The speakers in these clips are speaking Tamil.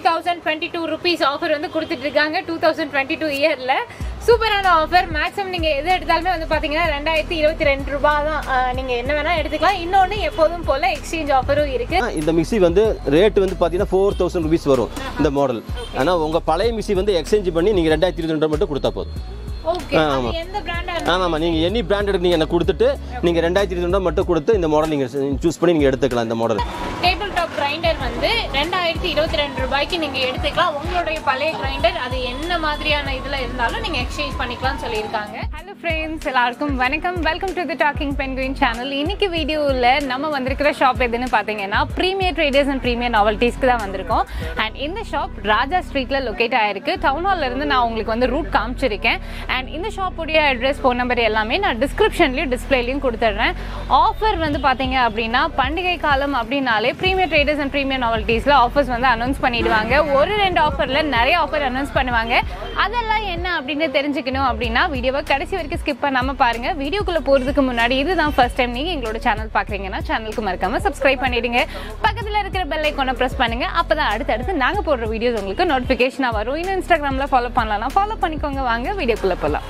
Thousand twenty two rupees offer வந்து கொடுத்துட்டு இருக்காங்க டூ தௌசண்ட் டுவெண்ட்டி டூ இயரில் சூப்பரான ஆஃபர் மேக்ஸிமம் நீங்கள் எது எடுத்தாலுமே வந்து பார்த்தீங்கன்னா ரெண்டாயிரத்தி இருபத்தி ரெண்டு ரூபாய் தான் அஹ், நீங்க என்ன வேணால் எடுத்துக்கலாம் இன்னொன்று எப்போதும் போல் எக்ஸ்சேஞ்ச் ஆஃபரும் இருக்கு இந்த மிக்ஸி வந்து ரேட் வந்து பார்த்தீங்கன்னா ஃபோர் தௌசண்ட் ருபீஸ் வரும் இந்த மாடல் ஆனால் உங்கள் பழைய மிக்ஸி வந்து எக்ஸ்சேஞ்ச் பண்ணி நீங்கள் ரெண்டாயிரத்தி இருபத்தி ரெண்டு மட்டும் கொடுத்தா போதும் ஓகே எந்த பிராண்டாக ஆமாம் ஆமாம் நீங்கள் எனி பிராண்டட் நீங்கள் எனக்கு கொடுத்துட்டு நீங்கள் ரெண்டாயிரத்தி இருபத்தி ரெண்டு மட்டும் கொடுத்து இந்த மாடல் நீங்கள் சூஸ் பண்ணி நீங்கள் எடுத்துக்கலாம் இந்த மாடல் டேபிள் டாப் கிரைண்டர் வந்து ரெண்டாயிரத்தி இருபத்தி ரெண்டு ரூபாய்க்கு நீங்க எடுத்துக்கலாம் உங்களுடைய பழைய கிரைண்டர் அது என்ன மாதிரியான இதுல இருந்தாலும் நீங்க எக்ஸ்சேஞ்ச் பண்ணிக்கலாம்னு சொல்லியிருக்காங்க ஹலோ ஃப்ரெண்ட்ஸ் எல்லாருக்கும் வணக்கம் welcome to the Talking Penguin channel இன்னைக்கு வீடியோவில் நம்ம வந்திருக்கிற ஷாப் எதுன்னு பார்த்தீங்கன்னா ப்ரீமியர் ட்ரேடர்ஸ் அண்ட் ப்ரீமியர் நாவல்டிஸ்க்கு தான் வந்திருக்கோம் அண்ட் இந்த ஷாப் ராஜா ஸ்ட்ரீட்ல லொக்கேட் ஆயிருக்கு டவுன் ஹால்ல இருந்து நான் உங்களுக்கு வந்து ரூட் காமிச்சிருக்கேன் அண்ட் இந்த ஷாப்புடைய அட்ரஸ் ஃபோன் நம்பர் எல்லாமே நான் டிஸ்கிரிப்ஷன்லையும் டிஸ்பிளேலையும் கொடுத்துட்றேன் ஆஃபர் வந்து பார்த்தீங்க அப்படின்னா பண்டிகை காலம் அப்படின்னாலே ப்ரீமியர் ட்ரேடர்ஸ் அண்ட் ப்ரீமியர் நாவல்டிஸில் ஆஃபர்ஸ் வந்து அனௌன்ஸ் பண்ணிடுவாங்க ஒரு ரெண்டு ஆஃபரில் நிறைய ஆஃபர் அனௌன்ஸ் பண்ணுவாங்க அதெல்லாம் என்ன அப்படின்னு தெரிஞ்சுக்கணும் அப்படின்னா வீடியோவை கடைசி வரைக்கும் ஸ்கிப் பண்ணாமல் பாருங்க வீடியோக்குள்ளே போகிறதுக்கு முன்னாடி இதுதான் ஃபர்ஸ்ட் டைம் நீங்கள் எங்களோட சேனல் பார்க்குறீங்கன்னா சேனலுக்கு மறக்காம சப்ஸ்கிரைப் பண்ணிடுங்க பக்கத்தில் இருக்கிற பெல் ஐக்கானை ப்ரெஸ் பண்ணுங்க அப்போ தான் அடுத்தடுத்து நாங்கள் போடுற வீடியோஸ் உங்களுக்கு நோட்டிஃபிகேஷனாக வரும் இன்னும் இன்ஸ்டாகிராமில் ஃபாலோ பண்ணலாம் ஃபாலோ பண்ணிக்கோங்க வாங்க வீடியோக்குள்ளே போகலாம்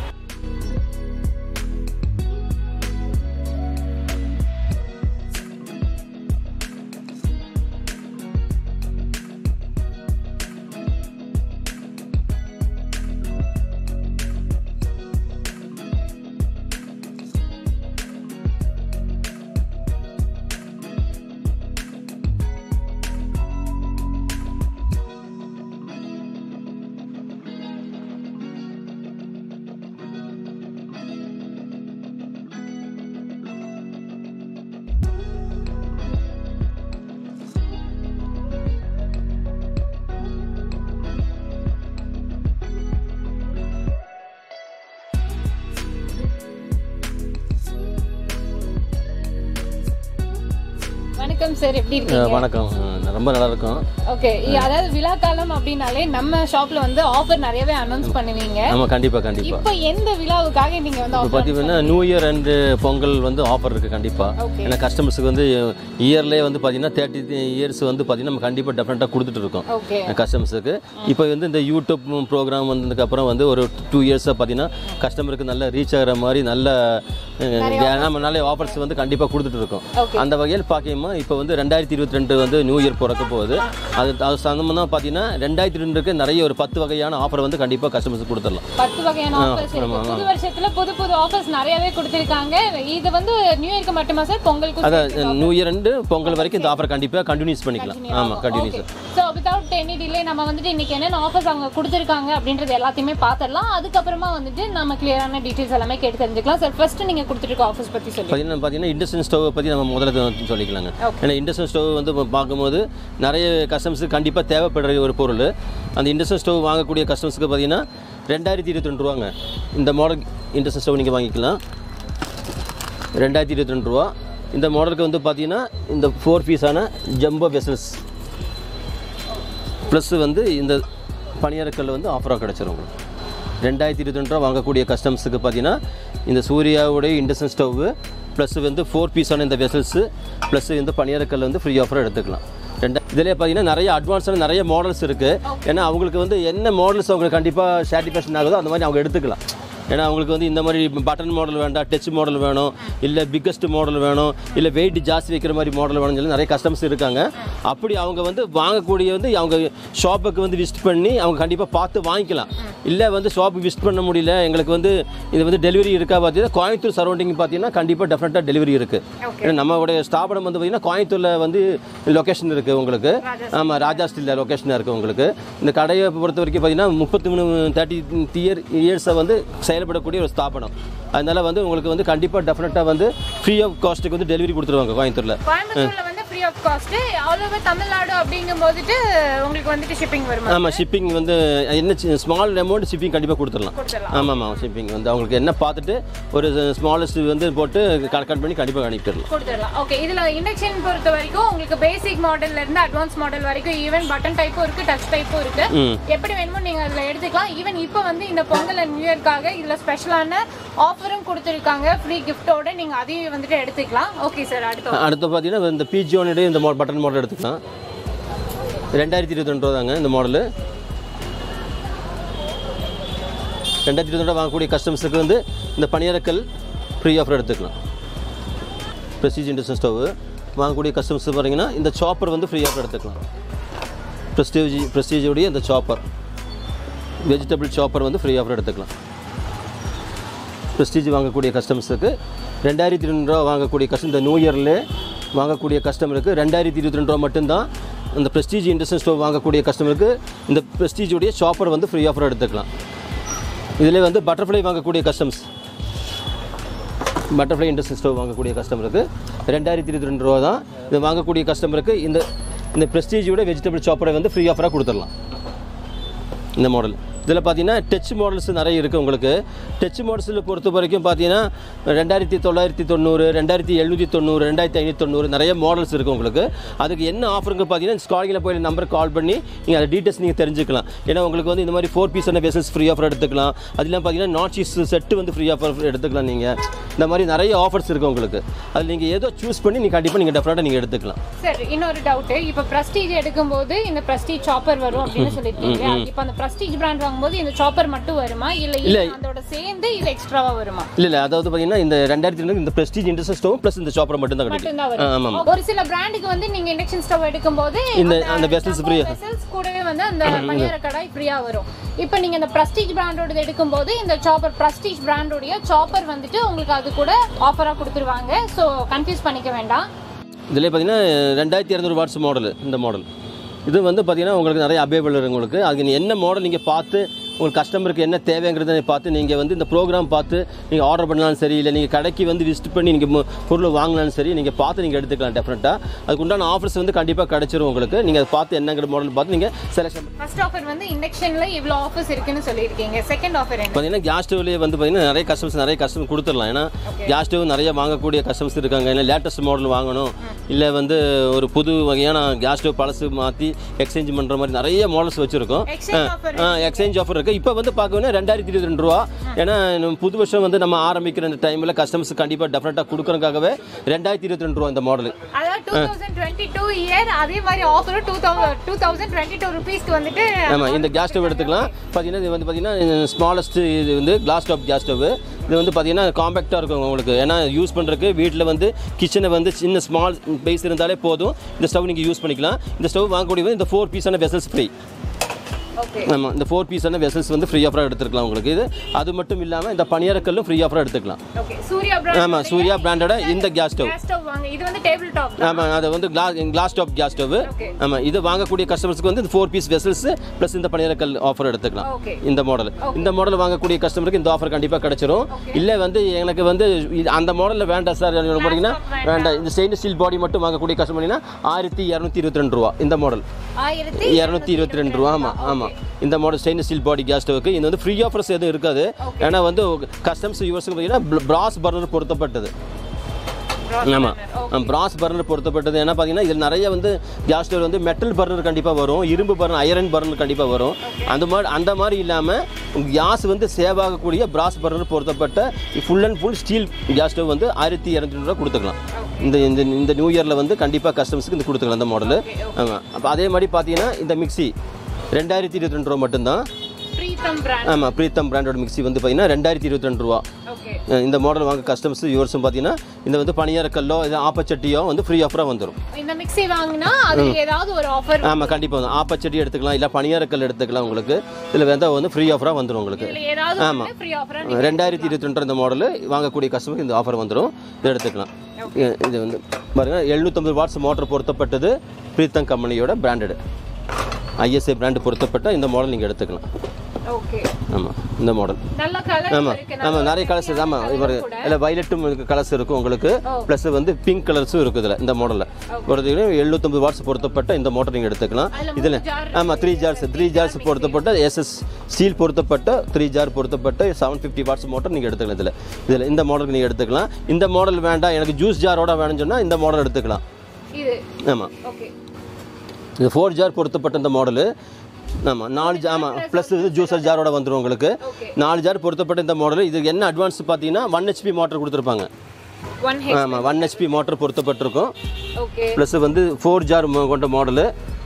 வணக்கம் சார் எப்படி இருக்கீங்க வணக்கம் அஹ் ரொம்ப நல்லா இருக்கும் ஓகே அதாவது விழா காலம் அப்படின்னாலே நம்ம ஷாப்ல வந்து ஆஃபர் நிறையவே அனௌன்ஸ் பண்ணுவீங்க ஆமாம் கண்டிப்பாக கண்டிப்பாக இப்போ எந்த விழாவுக்காக நீங்க வந்து இப்போ ஆஃபர் பார்த்தீங்கன்னா நியூ இயர் அண்டு பொங்கல் வந்து ஆஃபர் இருக்குது கண்டிப்பாக Okay. ஏன்னா கஸ்டமர்ஸுக்கு வந்து இயர்லேயே வந்து பார்த்தீங்கன்னா தேர்ட்டி இயர்ஸ் வந்து பார்த்தீங்கன்னா நம்ம கண்டிப்பாக டெஃபினட்டாக கொடுத்துட்டு இருக்கோம் ஓகே கஸ்டமர்ஸுக்கு இப்போ வந்து இந்த யூடியூப் ப்ரோக்ராம் வந்ததுக்கப்புறம் வந்து ஒரு டூ இயர்ஸாக பார்த்தீங்கன்னா கஸ்டமருக்கு நல்ல ரீச் ஆகிற மாதிரி நல்ல அஹ், நம்ம நல்ல ஆஃபர்ஸ் வந்து கண்டிப்பாக கொடுத்துட்டு இருக்கோம் Okay. அந்த வகையில் பார்க்கமா இப்போ வந்து ரெண்டாயிரத்தி இருபத்தி ரெண்டு வந்து நியூ இயர் பிறக்க போகுது அது அது சம்மந்தமாக பார்த்தீங்கன்னா ரெண்டாயிரத்தி ரெண்டுக்கு நிறைய ஒரு பத்து வகையான ஆஃபர் வந்து கண்டிப்பாக கஸ்டமர்ஸுக்கு கொடுத்துடலாம் பத்து வகையான ஆஃபர்ஸ் இருக்கு புது வருஷத்துல புது புது ஆஃபர்ஸ் நிறையவே கொடுத்திருக்காங்க இது வந்து நியூ இயர்க்கு மட்டுமா சார் பொங்கலுக்கு அதான் நியூ இயர் அண்டு பொங்கல் வரைக்கும் இந்த ஆஃபர் கண்டிப்பாக கண்டினியூஸ் பண்ணிக்கலாம் ஆமாம் continues so without any delay நம்ம வந்துட்டு இன்னைக்கு என்னென்ன ஆஃபர்ஸ் அவங்க கொடுத்துருக்காங்க அப்படின்றது எல்லாத்தையுமே பார்த்துடலாம் அதுக்கப்புறமா வந்துட்டு நம்ம கிளியரான டீட்டெயில்ஸ் எல்லாமே கேட்டு தெரிஞ்சுக்கலாம் சார் ஃபர்ஸ்ட் நீங்க கொடுத்துருக்க ஆஃபர்ஸ் பத்தி சொல்லி பார்த்தீங்கன்னா பார்த்தீங்கன்னா இண்டக்ஷன் ஸ்டவ் பற்றி நம்ம முதல்ல வந்து சொல்லிக்கலாங்க ஏன்னா இண்டக்ஷன் ஸ்டவ் வந்து இப்போ பார்க்கும்போது நிறைய கஸ்டமர்ஸுக்கு கண்டிப்பாக தேவைப்படுற ஒரு பொருள் அந்த இண்டக்ஷன் ஸ்டவ் வாங்கக்கூடிய கஸ்டமர்ஸுக்கு பார்த்தீங்கன்னா ரெண்டாயிரத்தி இருபத்தி ரெண்டு ரூபாங்க இந்த மாடல் இண்டக்ஷன் ஸ்டவ் நீங்கள் வாங்கிக்கலாம் ரெண்டாயிரத்தி இருபத்தி ரெண்டு ரூபா இந்த மாடலுக்கு வந்து பார்த்தீங்கன்னா இந்த ஃபோர் பீஸான ஜம்போ வெசல்ஸ் ப்ளஸ் வந்து இந்த பணியாரக்கல் வந்து ஆஃபராக கிடச்சிரும் உங்களுக்கு ரெண்டாயிரத்தி இருபத்தி ரெண்டு ரூபா வாங்கக்கூடிய கஸ்டமர்ஸுக்கு பார்த்தீங்கன்னா இந்த சூர்யாவுடைய இண்டக்ஷன் ஸ்டவ்வு ப்ளஸ் வந்து ஃபோர் பீஸான இந்த வெசல்ஸு ப்ளஸ் இந்த பணியாரக்கல் வந்து ஃப்ரீ ஆஃபராக எடுத்துக்கலாம் ரெண்டா இதில் பார்த்தீங்கன்னா நிறைய அட்வான்ஸான நிறைய மாடல்ஸ் இருக்குது ஏன்னா அவங்களுக்கு வந்து என்ன மாடல்ஸ் அவங்களுக்கு கண்டிப்பாக சாட்டிஸ்ஃபேக்ஷன் ஆகுதோ அந்த மாதிரி அவங்க எடுத்துக்கலாம் ஏன்னா அவங்களுக்கு வந்து இந்த மாதிரி பட்டன் மாடல் வேண்டாம் டச் மாடல் வேணும் இல்லை பிக்கஸ்ட் மாடல் வேணும் இல்லை வெயிட் ஜாஸ்தி வைக்கிற மாதிரி மாடல் வேணும்னு சொல்லி நிறைய கஸ்டமர்ஸ் இருக்காங்க அப்படி அவங்க வந்து வாங்கக்கூடிய வந்து அவங்க ஷாப்புக்கு வந்து விசிட் பண்ணி அவங்க கண்டிப்பாக பார்த்து வாங்கிக்கலாம் இல்லை வந்து ஷாப்புக்கு விசிட் பண்ண முடியல எங்களுக்கு வந்து இது வந்து டெலிவரி இருக்கா பார்த்தீங்கன்னா கோயம்புத்தூர் சரௌண்டிங் பார்த்தீங்கன்னா கண்டிப்பாக டெஃபினட்டாக டெலிவரி இருக்குது ஏன்னா நம்மளுடைய ஸ்தாபனம் வந்து பார்த்தீங்கன்னா கோயம்புத்தூரில் வந்து லொக்கேஷன் இருக்குது உங்களுக்கு ஆமாம் ராஜா ஸ்டீலில் லொக்கேஷனாக இருக்குது உங்களுக்கு இந்த கடையை பொறுத்த வரைக்கும் பார்த்தீங்கன்னா முப்பத்தி மூணு தேர்ட்டி இயர் இயர்ஸை வந்து செயல்படக்கூடிய ஒரு ஸ்தாபனம் அதனால வந்து உங்களுக்கு வந்து கண்டிப்பாக டெஃபினட்டாக வந்து ஃப்ரீ ஆஃப் காஸ்ட்டுக்கு வந்து டெலிவரி கொடுத்துருவாங்க கோயம்புத்தூரில் கோயம்புத்தூர்ல வந்து free of cost all over Tamil Nadu அப்படிங்கும் போதுட்டு உங்களுக்கு வந்துட்டு ஷிப்பிங் வருமா ஆமாம் ஷிப்பிங் வந்து என்ன ஸ்மால் அமௌண்ட் ஷிப்பிங் கண்டிப்பாக கொடுத்துடலாம் கொடுத்துடலாம். ஆமாம் ஆமாம் ஷிப்பிங் வந்து அவங்களுக்கு என்ன பார்த்துட்டு ஒரு ஸ்மாலஸ்ட் வந்து போட்டு கட் கட் பண்ணி கண்டிப்பாக அனுப்பிட்டுடலாம் கொடுத்துடலாம் ஓகே இதுல இண்டக்ஷன் பொறுத்த வரைக்கும் உங்களுக்கு பேசிக் மாடல்ல இருந்து அட்வான்ஸ் மாடல் வரைக்கும் ஈவன் பட்டன் டைப்பும் இருக்கு டச் டைப்பும் இருக்கு ம் எப்படி வேணுமோ நீங்க அதுல எடுத்துக்கலாம் ஈவன் இப்போ வந்து இந்த பொங்கல் அண்ட் நியூ இயர்க்காக இதுல ஸ்பெஷலான ஆஃபரும் கொடுத்துருக்காங்க ஃப்ரீ கிஃப்டோட நீங்க அதையும் வந்துட்டு எடுத்துக்கலாம் ஓகே சார் அடுத்து அடுத்து பார்த்தீங்கன்னா இந்த பிஜியோனுடைய இந்த பட்டன் மாடல் எடுத்துக்கலாம் ரெண்டாயிரத்தி இருபத்தி ரெண்டு ரூபா தாங்க இந்த மாடலு ரெண்டாயிரத்தி இருபத்தி ரெண்டு வாங்கக்கூடிய கஸ்டமர்ஸுக்கு வந்து இந்த பணியாரக்கல் ஃப்ரீ ஆஃபர் எடுத்துக்கலாம் ப்ரெஸ்டீஜ் இண்டக்ஷன் ஸ்டவ் வாங்கக்கூடிய கஸ்டமர்ஸ் பார்த்தீங்கன்னா இந்த சாப்பர் வந்து ஃப்ரீ ஆஃபர் எடுத்துக்கலாம் ப்ரெஸ்டீஜ் ப்ரெஸ்டீஜோடைய இந்த சாப்பர் வெஜிடபிள் சாப்பர் வந்து ஃப்ரீ ஆஃபர் எடுத்துக்கலாம் ப்ரெஸ்டீஜ் வாங்கக்கூடிய கஸ்டமர்ஸுக்கு ரெண்டாயிரத்தி ரெண்டு ரூபா வாங்கக்கூடிய கஸ்டம் இந்த நியூ இயரில் வாங்கக்கூடிய கஸ்டமருக்கு ரெண்டாயிரத்தி இருபத்தி ரெண்டு ரூபா மட்டும்தான் இந்த ப்ரெஸ்டீஜ் இண்டக்ஷன் ஸ்டவ் வாங்கக்கூடிய கஸ்டமருக்கு இந்த ப்ரெஸ்டீஜுடைய சாப்பர் வந்து ஃப்ரீ ஆஃபர் எடுத்துக்கலாம் இதில் வந்து பட்டர்ஃப்ளை வாங்கக்கூடிய கஸ்டம்ஸ் பட்டர்ஃப்ளை இண்டஸ்ட்ரி ஸ்டவ் வாங்கக்கூடிய கஸ்டமருக்கு ரெண்டாயிரத்தி இருபத்தி ரெண்டு ரூபா தான் இது வாங்கக்கூடிய கஸ்டமருக்கு இந்த இந்த ப்ரெஸ்டீஜோட வெஜிடபிள் சாப்பரை வந்து ஃப்ரீ ஆஃபராக கொடுத்துடலாம் இந்த மாடல் இதில் பார்த்தீங்கன்னா டச் மாடல்ஸ் நிறைய இருக்குது உங்களுக்கு டச் மாடல்ஸில் பொறுத்த வரைக்கும் பார்த்தீங்கன்னா ரெண்டாயிரத்தி தொள்ளாயிரத்தி தொண்ணூறு ரெண்டாயிரத்தி எழுநூற்றி தொண்ணூறு ரெண்டாயிரத்தி ஐநூற்றி தொண்ணூறு நிறைய மாடல்ஸ் இருக்குது உங்களுக்கு அதுக்கு என்ன ஆஃபருங்க பார்த்தீங்கன்னா ஸ்காலிங்கில் போய் நம்பர் கால் பண்ணி நீங்கள் அதை டீட்டெயில்ஸ் நீங்கள் தெரிஞ்சுக்கலாம் ஏன்னா உங்களுக்கு வந்து இந்த மாதிரி ஃபோர் பீஸான வெசல்ஸ் ஃப்ரீ ஆஃபர் எடுத்துக்கலாம் அது இல்லாமல் பார்த்தீங்கன்னா நாட் சீஸ் செட்டு வந்து ஃப்ரீ ஆஃபர் எடுத்துக்கலாம் நீங்கள் இந்த மாதிரி நிறைய ஆஃபர்ஸ் இருக்குது உங்களுக்கு அதில் நீங்கள் ஏதோ சூஸ் பண்ணி நீங்கள் கண்டிப்பாக நீங்கள் டெஃபினட்டாக நீங்கள் எடுத்துக்கலாம் சார் இன்னொரு டவுட் இப்போ பிரஸ்டீஜ் எடுக்கும்போது இந்த பிரஸ்டீஜ் சாப்பர் வரும் அப்படின்னு சொல்லியிருக்கீங்க இப்போ அந்த பிரஸ்டீஜ் பிராண்ட் வாங்கும்போது இந்த சாப்பர் மட்டும் வருமா இல்ல இல்ல. இது அதோட சேர்ந்து இது எக்ஸ்ட்ராவா வருமா இல்லை இல்லை அதாவது பார்த்தீங்கன்னா இந்த ரெண்டாயிரத்தி ரெண்டு இந்த ப்ரெஸ்டீஜ் இண்டஸ்ட்ரி ஸ்டவ் ப்ளஸ் இந்த சாப்பரை மட்டும் தான் மட்டும்தான் கிடைக்கும் ஆ, ஆமாம் வரும் ஒரு சில பிராண்டுக்கு வந்து நீங்க இண்டக்ஷன் ஸ்டவ் எடுக்கும்போது இந்த- அந்த vessels free ஆ? வெசல்ஸ் கூடவே வந்து அந்த பணியார கடாய் ஃப்ரீயா வரும் இப்போ நீங்க இந்த பிரஸ்டீஜ் பிராண்டோட எடுக்கும்போது இந்த சாப்பர் பிரஸ்டீஜ் பிராண்டோடைய சாப்பர் வந்துட்டு உங்களுக்கு அது கூட ஆஃபரா கொடுத்துருவாங்க ஸோ கன்ஃபியூஸ் பண்ணிக்க வேண்டாம் இதில் பார்த்தீங்கன்னா ரெண்டாயிரத்தி இரநூறு வாட்ஸ் மாடல் இந்த மாடல் இது வந்து பார்த்தீங்கன்னா உங்களுக்கு நிறைய அவைலபிள் இருக்குது உங்களுக்கு அது நீ என்ன மாடல் நீங்கள் பார்த்து உங்களுக்கு கஸ்டமருக்கு என்ன தேவைங்கிறத பார்த்து நீங்கள் வந்து இந்த ப்ரோக்ராம் பார்த்து நீங்கள் ஆர்டர் பண்ணாலும் சரி இல்லை நீங்கள் கடைக்கு வந்து விசிட் பண்ணி நீங்கள் பொருள் வாங்கினாலும் சரி நீங்கள் பார்த்து நீங்கள் எடுத்துக்கலாம் டெஃபினட்டாக அதுக்கு உண்டான ஆஃபர்ஸ் வந்து கண்டிப்பாக கிடைச்சிரும் உங்களுக்கு நீங்கள் அதை பார்த்து என்னங்கிற மாடல் பார்த்து நீங்கள் செலக்ஷன் ஃபர்ஸ்ட் ஆஃபர் வந்து இண்டக்ஷன்ல இவ்வளோ ஆஃபர்ஸ் இருக்குன்னு சொல்லியிருக்கீங்க செகண்ட் ஆஃபர் என்ன பார்த்தீங்கன்னா கேஸ் ஸ்டவ்லேயே வந்து பார்த்தீங்கன்னா நிறைய கஸ்டமர்ஸ் நிறைய கஸ்டமர் கொடுத்துடலாம் ஏன்னா கேஸ் ஸ்டவ் நிறைய வாங்கக்கூடிய கஸ்டமர்ஸ் இருக்காங்க இல்லை லேட்டஸ்ட் மாடல் வாங்கணும் இல்லை வந்து ஒரு புது வகையான கேஸ் ஸ்டவ் பழசு மாற்றி எக்ஸ்சேஞ்ச் பண்ணுற மாதிரி நிறைய மாடல்ஸ் வச்சுருக்கோம் எக்ஸ்சேஞ்ச் ஆஃபர் எக்ஸ்சேஞ்ச் ஆஃபர் இருக்குது இப்போ வந்து பார்க்கணும் ரெண்டாயிரத்தி இருபத்தி ரெண்டு ரூபா ஏன்னா நம்ம புது வருஷம் வந்து நம்ம ஆரம்பிக்கிற இந்த டைமில் கஸ்டமர்ஸ் கண்டிப்பாக டெஃபினட்டாக கொடுக்குறதுக்காகவே ரெண்டாயிரத்தி இருபத்தி ரெண்டு ரூபா இந்த மாடல் அதாவது two thousand twenty two year அதே மாதிரி offer two thousand two thousand twenty two ருபீஸ்க்கு வந்துட்டு ஆமாம் இந்த கேஸ் ஸ்டவ் எடுத்துக்கலாம் பார்த்தீங்கன்னா இது வந்து பார்த்தீங்கன்னா ஸ்மாலஸ்ட் இது வந்து கிளாஸ் டாப் கேஸ் ஸ்டவ் இது வந்து பார்த்தீங்கன்னா காம்பேக்டாக இருக்கும் உங்களுக்கு ஏன்னா யூஸ் பண்ணுறதுக்கு வீட்டில் வந்து கிச்சனை வந்து சின்ன ஸ்மால் பேஸ் இருந்தாலே போதும் இந்த ஸ்டவ் நீங்கள் யூஸ் பண்ணிக்கலாம் இந்த ஸ்டவ் வாங்கக்கூடிய இந்த ஃபோர் பீஸான வெசல்ஸ் ஃப்ரீ ஓகே ஆமாம் இந்த ஃபோர் பீஸான வெசல்ஸ் வந்து ஃப்ரீ ஆஃபராக எடுத்துக்கலாம் உங்களுக்கு இது அது மட்டும் இல்லாமல் இந்த பணியாரக்கல்லும் ஃப்ரீ ஆஃபராக எடுத்துக்கலாம் ஓகே சூர்யா பிராண்ட் ஆமாம் சூர்யா பிராண்டோட இந்த கேஸ் ஸ்டவ் கேஸ் ஸ்டவ் வாங்க இது வந்து டேபிள் டாப் ஆமாம் அது வந்து glass glass top gas stove Okay. ஆமாம் இது வாங்கக்கூடிய கஸ்டமர்ஸ்க்கு வந்து இந்த ஃபோர் பீஸ் வெசல்ஸ் ப்ளஸ் இந்த பணியாரக்கல் ஆஃபர் எடுத்துக்கலாம் ஓகே இந்த மாடல் இந்த மாடல் வாங்கக்கூடிய கஸ்டமருக்கு இந்த ஆஃபர் கண்டிப்பாக கிடைச்சிரும் இல்லை வந்து எனக்கு வந்து இது- அந்த மாடலில் வேண்டாம் சார் போனீங்கன்னா வேண்டாம் இந்த ஸ்டெயின்லெஸ் ஸ்டீல் பாடி மட்டும் வாங்கக்கூடிய கஸ்டமர்னா ஆயிரத்தி இரநூத்தி இருபத்தி ரெண்டு ரூபா இந்த மாடல் ஆயிரத்தி இரநூத்தி இருபத்தி ரெண்டு ரூபா ஆமாம் ஆமாம் இந்த model stainless steel body gas ஸ்டவுக்கு இது வந்து ஃப்ரீ ஆஃபர்ஸ் எதுவும் இருக்காது ஏன்னா வந்து கஸ்டம்ஸ் யூவர்ஸுக்கு பார்த்தீங்கன்னா பிராஸ் பர்னர் பொருத்தப்பட்டது ஆமாம் பிராஸ் பர்னர் பொருத்தப்பட்டது ஏன்னா பார்த்தீங்கன்னா இதில் நிறைய வந்து கேஸ் ஸ்டவ் வந்து மெட்டல் பர்னர் கண்டிப்பாக வரும் இரும்பு பர்னர் ஐரன் பர்னர் கண்டிப்பாக வரும் அந்த மாதிரி அந்த மாதிரி இல்லாமல் கேஸ் வந்து சேவ் ஆகக்கூடிய பிராஸ் பர்னர் பொருத்தப்பட்ட full and full steel gas stove வந்து ஆயிரத்தி இரநூத்தி ரூபா கொடுத்துக்கலாம் இந்த இந்த இந்த நியூ இயரில் வந்து கண்டிப்பாக கஸ்டமர்ஸ்க்கு இந்த கொடுத்துக்கலாம் அந்த மாடலு ஆமாம் அப்போ அதே மாதிரி பார்த்தீங்கன்னா இந்த மிக்ஸி ரெண்டாயிரத்தி இருபத்தி ரெண்டு ரூபா மட்டும்தான் பிரீத்தம் பிராண்ட் ஆமாம் பிரீத்தம் பிராண்டோட மிக்ஸி வந்து பார்த்தீங்கன்னா ரெண்டாயிரத்தி இருபத்தி ரெண்டு ரூபா ஓகே அஹ் இந்த மாடல் வாங்க கஸ்டமர்ஸ் யூவர்ஸும் பார்த்தீங்கன்னா இந்த வந்து பனியாரக்கல்லோ இது ஆப்பச்சட்டியோ வந்து ஃப்ரீ ஆஃபராக வந்துடும் இந்த மிக்ஸி வாங்கினா அது ஏதாவது ஒரு ஆஃபர் ஆமாம் கண்டிப்பாக வந்து ஆப்பச்சட்டி எடுத்துக்கலாம் இல்லை பனியாரக்கல் எடுத்துக்கலாம் உங்களுக்கு இதில் வந்து வந்து ஃப்ரீ ஆஃபராக வந்துடும் உங்களுக்கு இதுல ஏதாவது ஃப்ரீ ஆஃபர் ரெண்டாயிரத்தி இருபத்தி ரெண்டு இந்த மாடல் வாங்கக்கூடிய கஸ்டமருக்கு இந்த ஆஃபர் வந்துடும் இதை எடுத்துக்கலாம் இ- இது வந்து பாருங்க எழுநூற்றம்பது வாட்ஸ் மோட்டர் பொருத்தப்பட்டது பிரீத்தம் கம்பெனியோட பிராண்டடு ஐஎஸ்ஐ பிராண்டு பொருத்தப்பட்ட இந்த மாடல் நீங்கள் எடுத்துக்கலாம் ஓகே ஆமாம் இந்த மாடல் நல்ல கலர் ஆமாம் இருக்கு ஆமாம் நிறைய கலர்ஸ் ஆமாம் இவர் இல்லை வயலட்டும் கலர்ஸ் இருக்கும் உங்களுக்கு ப்ளஸ் வந்து பிங்க் கலர்ஸும் இருக்குது இதில் இந்த மாடலில் பொறுத்தவரைக்கும் எழுநூத்தொம்பது வாட்ஸ் பொருத்தப்பட்ட இந்த மோட்டர் நீங்கள் எடுத்துக்கலாம் இதில் ஆமாம் த்ரீ ஜார்ஸ் த்ரீ ஜார்ஸ் பொருத்தப்பட்ட எஸ்எஸ் ஸ்டீல் பொருத்தப்பட்ட த்ரீ ஜார் பொருத்தப்பட்ட செவன் ஃபிஃப்டி வாட்ஸ் மோட்டர் நீங்கள் எடுத்துக்கலாம் இதில் இதில் இந்த மாடலுக்கு நீங்கள் எடுத்துக்கலாம் இந்த மாடல் வேண்டாம் எனக்கு ஜூஸ் ஜாரோட வேணும்னு சொன்னால் இந்த மாடல் எடுத்துக்கலாம் இது ஆமாம் ஓகே இது ஃபோர் ஜார் பொருத்தப்பட்ட இந்த மாடலு ஆமாம் நாலு ஜா ஆமாம் ப்ளஸ் இது ஜூஸர் ஜாரோட வந்துடும் உங்களுக்கு ஓகே நாலு ஜார் பொருத்தப்பட்ட இந்த மாடல் இது என்ன அட்வான்ஸ் பார்த்தீங்கன்னா ஒன் ஹெச்பி மோட்டர் கொடுத்துருப்பாங்க ஒன் ஹெச் ஆமாம் ஒன் ஹெச்பி மோட்டர் பொருத்தப்பட்டிருக்கும் ஓகே ப்ளஸ் வந்து ஃபோர் ஜார் கொண்ட model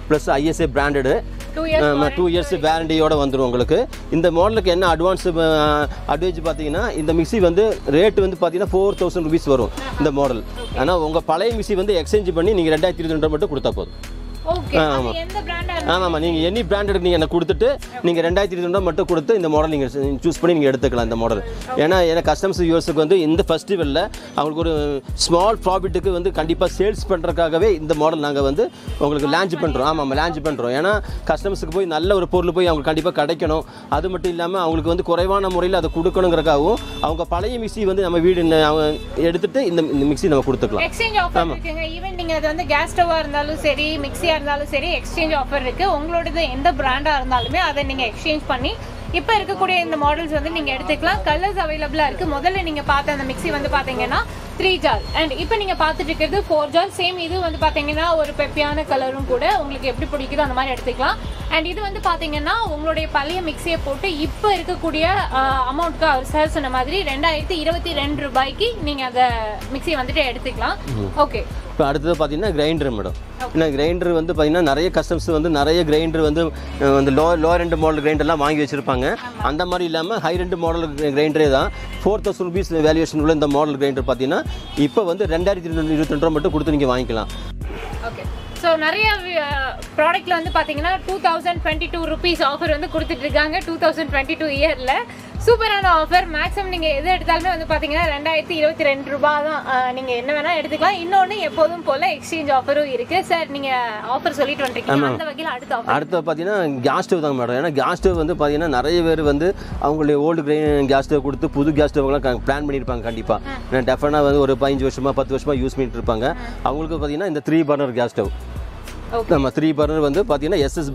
plus ISA branded two years two years வேரண்டியோட வந்துடும் உங்களுக்கு இந்த மாடலுக்கு என்ன அட்வான்ஸ் அட்வான்ஸ் பார்த்தீங்கன்னா இந்த மிக்ஸி வந்து ரேட் வந்து பார்த்தீங்கன்னா ஃபோர் தௌசண்ட் ருபீஸ் வரும் இந்த மாடல் ஆனால் உங்கள் பழைய மிக்ஸி வந்து எக்ஸ்சேஞ்ச் பண்ணி நீங்கள் ரெண்டாயிரத்தி இருபத்தி மட்டும் கொடுத்தா போதும் ஓகே அது எந்த பிராண்டா ஆமாம் நீங்கள் எனி பிராண்டட் நீங்கள் எனக்கு கொடுத்துட்டு நீங்கள் ரெண்டாயிரத்தி இருபது மட்டும் கொடுத்து இந்த மாடல் நீங்கள் சூஸ் பண்ணி நீங்கள் எடுத்துக்கலாம் இந்த மாடல் ஏன்னா ஏன்னா கஸ்டமர்ஸ் யூஸுக்கு வந்து இந்த ஃபெஸ்டிவலில் அவங்களுக்கு ஒரு ஸ்மால் ப்ராஃபிட்டுக்கு வந்து கண்டிப்பாக சேல்ஸ் பண்ணுறதுக்காகவே இந்த மாடல் நாங்கள் வந்து உங்களுக்கு லான்ச் பண்ணுறோம் ஆமாம் லான்ச் பண்ணுறோம் ஏன்னா கஸ்டமர்ஸுக்கு போய் நல்ல ஒரு பொருள் போய் அவங்களுக்கு கண்டிப்பாக கிடைக்கணும் அது மட்டும் இல்லாமல் அவங்களுக்கு வந்து குறைவான முறையில் அதை கொடுக்கணுங்கிறக்காகவும் அவங்க பழைய மிக்ஸி வந்து நம்ம வீடு ந- அவங்க எடுத்துட்டு இந்த இந்த மிக்ஸி நம்ம கொடுத்துக்கலாம் எக்ஸ்சேஞ்ச் ஆஃபர் இருக்குங்க ஈவன் நீங்க அது வந்து கேஸ் ஸ்டவ்வா இருந்தாலும் சரி மிக்ஸியா இருந்தாலும் சரி எக்ஸ்சேஞ்ச் ஆஃபர் இருக்கு உங்களோடது எந்த பிராண்டா இருந்தாலுமே அதை நீங்க எக்ஸ்சேஞ்ச் பண்ணி இப்போ இருக்கக்கூடிய இந்த மாடல்ஸ் வந்து நீங்க எடுத்துக்கலாம் கலர்ஸ் அவைலபிளா இருக்கு முதல்ல நீங்க பார்த்த அந்த மிக்ஸி வந்து பாத்தீங்கன்னா த்ரீ ஜார் அண்ட் இப்போ நீங்க பார்த்துட்டு இருக்கிறது ஃபோர் ஜார் சேம் இது வந்து பாத்தீங்கன்னா ஒரு பெப்பியான கலரும் கூட உங்களுக்கு எப்படி பிடிக்குதோ அந்த மாதிரி எடுத்துக்கலாம் அண்ட் இது வந்து பாத்தீங்கன்னா உங்களுடைய பழைய மிக்ஸியை போட்டு இப்போ இருக்கக்கூடிய அமௌண்ட்க்கு அவர் சார் சொன்ன மாதிரி ரெண்டாயிரத்தி இருபத்தி ரெண்டு ரூபாய்க்கு நீங்க அந்த மிக்ஸியை வந்துட்டு எடுத்துக்கலாம் ஓகே இப்போ அடுத்தது பார்த்தீங்கன்னா கிரைண்டர் மேடம் ஏன்னா கிரைண்டர் வந்து பார்த்தீங்கன்னா நிறைய கஸ்டம்ஸ் வந்து நிறைய கிரைண்டர் வந்து அஹ், வந்து லோ லோ ரெண்டு மாடல் கிரைண்டர்லாம் வாங்கி வச்சுருப்பாங்க அந்த மாதிரி இல்லாமல் ஹை ரெண்டு மாடல் கிரைண்டரே தான் ஃபோர் தௌசண்ட் ருபீஸ் வேல்யூஷன் உள்ள இந்த மாடல் கிரைண்டர் பார்த்தீங்கன்னா இப்போ வந்து ரெண்டாயிரத்தி இருபத்தி ரூபா மட்டும் கொடுத்து நீங்கள் வாங்கிக்கலாம் ஓகே ஸோ நிறைய ப்ராடக்ட்ல வந்து பார்த்தீங்கன்னா two thousand twenty two rupees offer வந்து கொடுத்துட்டு இருக்காங்க டூ தௌசண்ட் டுவெண்ட்டி டூ இயரில் சூப்பரான ஆஃபர் மேக்ஸிமம் நீங்கள் எது எடுத்தாலுமே வந்து பார்த்தீங்கன்னா ரெண்டாயிரத்தி இருபத்தி ரெண்டு ரூபாய் தான் நீங்கள் என்ன வேணால் எடுத்துக்கலாம் இன்னொன்று எப்போதும் போல் எக்ஸ்சேஞ்ச் ஆஃபரும் இருக்குது சார் நீங்கள் ஆஃபர் சொல்லிட்டு வந்துருக்கீங்க அந்த வகையில் அடுத்த ஆஃபர் அடுத்து பார்த்தீங்கன்னா கேஸ் ஸ்டவ் தாங்க மேடம் ஏன்னா கேஸ் ஸ்டவ் வந்து பார்த்தீங்கன்னா நிறைய பேர் வந்து அவங்களுடைய ஓல்டு கிரைன் கேஸ் ஸ்டவ் கொடுத்து புது கேஸ் ஸ்டவ்லாம் பிளான் பண்ணியிருப்பாங்க கண்டிப்பாக ஏன்னா டெஃபனாக வந்து ஒரு பதினஞ்சு வருஷமா பத்து வருஷமா யூஸ் பண்ணிட்டு இருப்பாங்க அவங்களுக்கு பார்த்தீங்கன்னா இந்த three burner gas stove okay நம்ம த்ரீ பர்னர் வந்து பார்த்தீங்கன்னா எஸ்எஸ்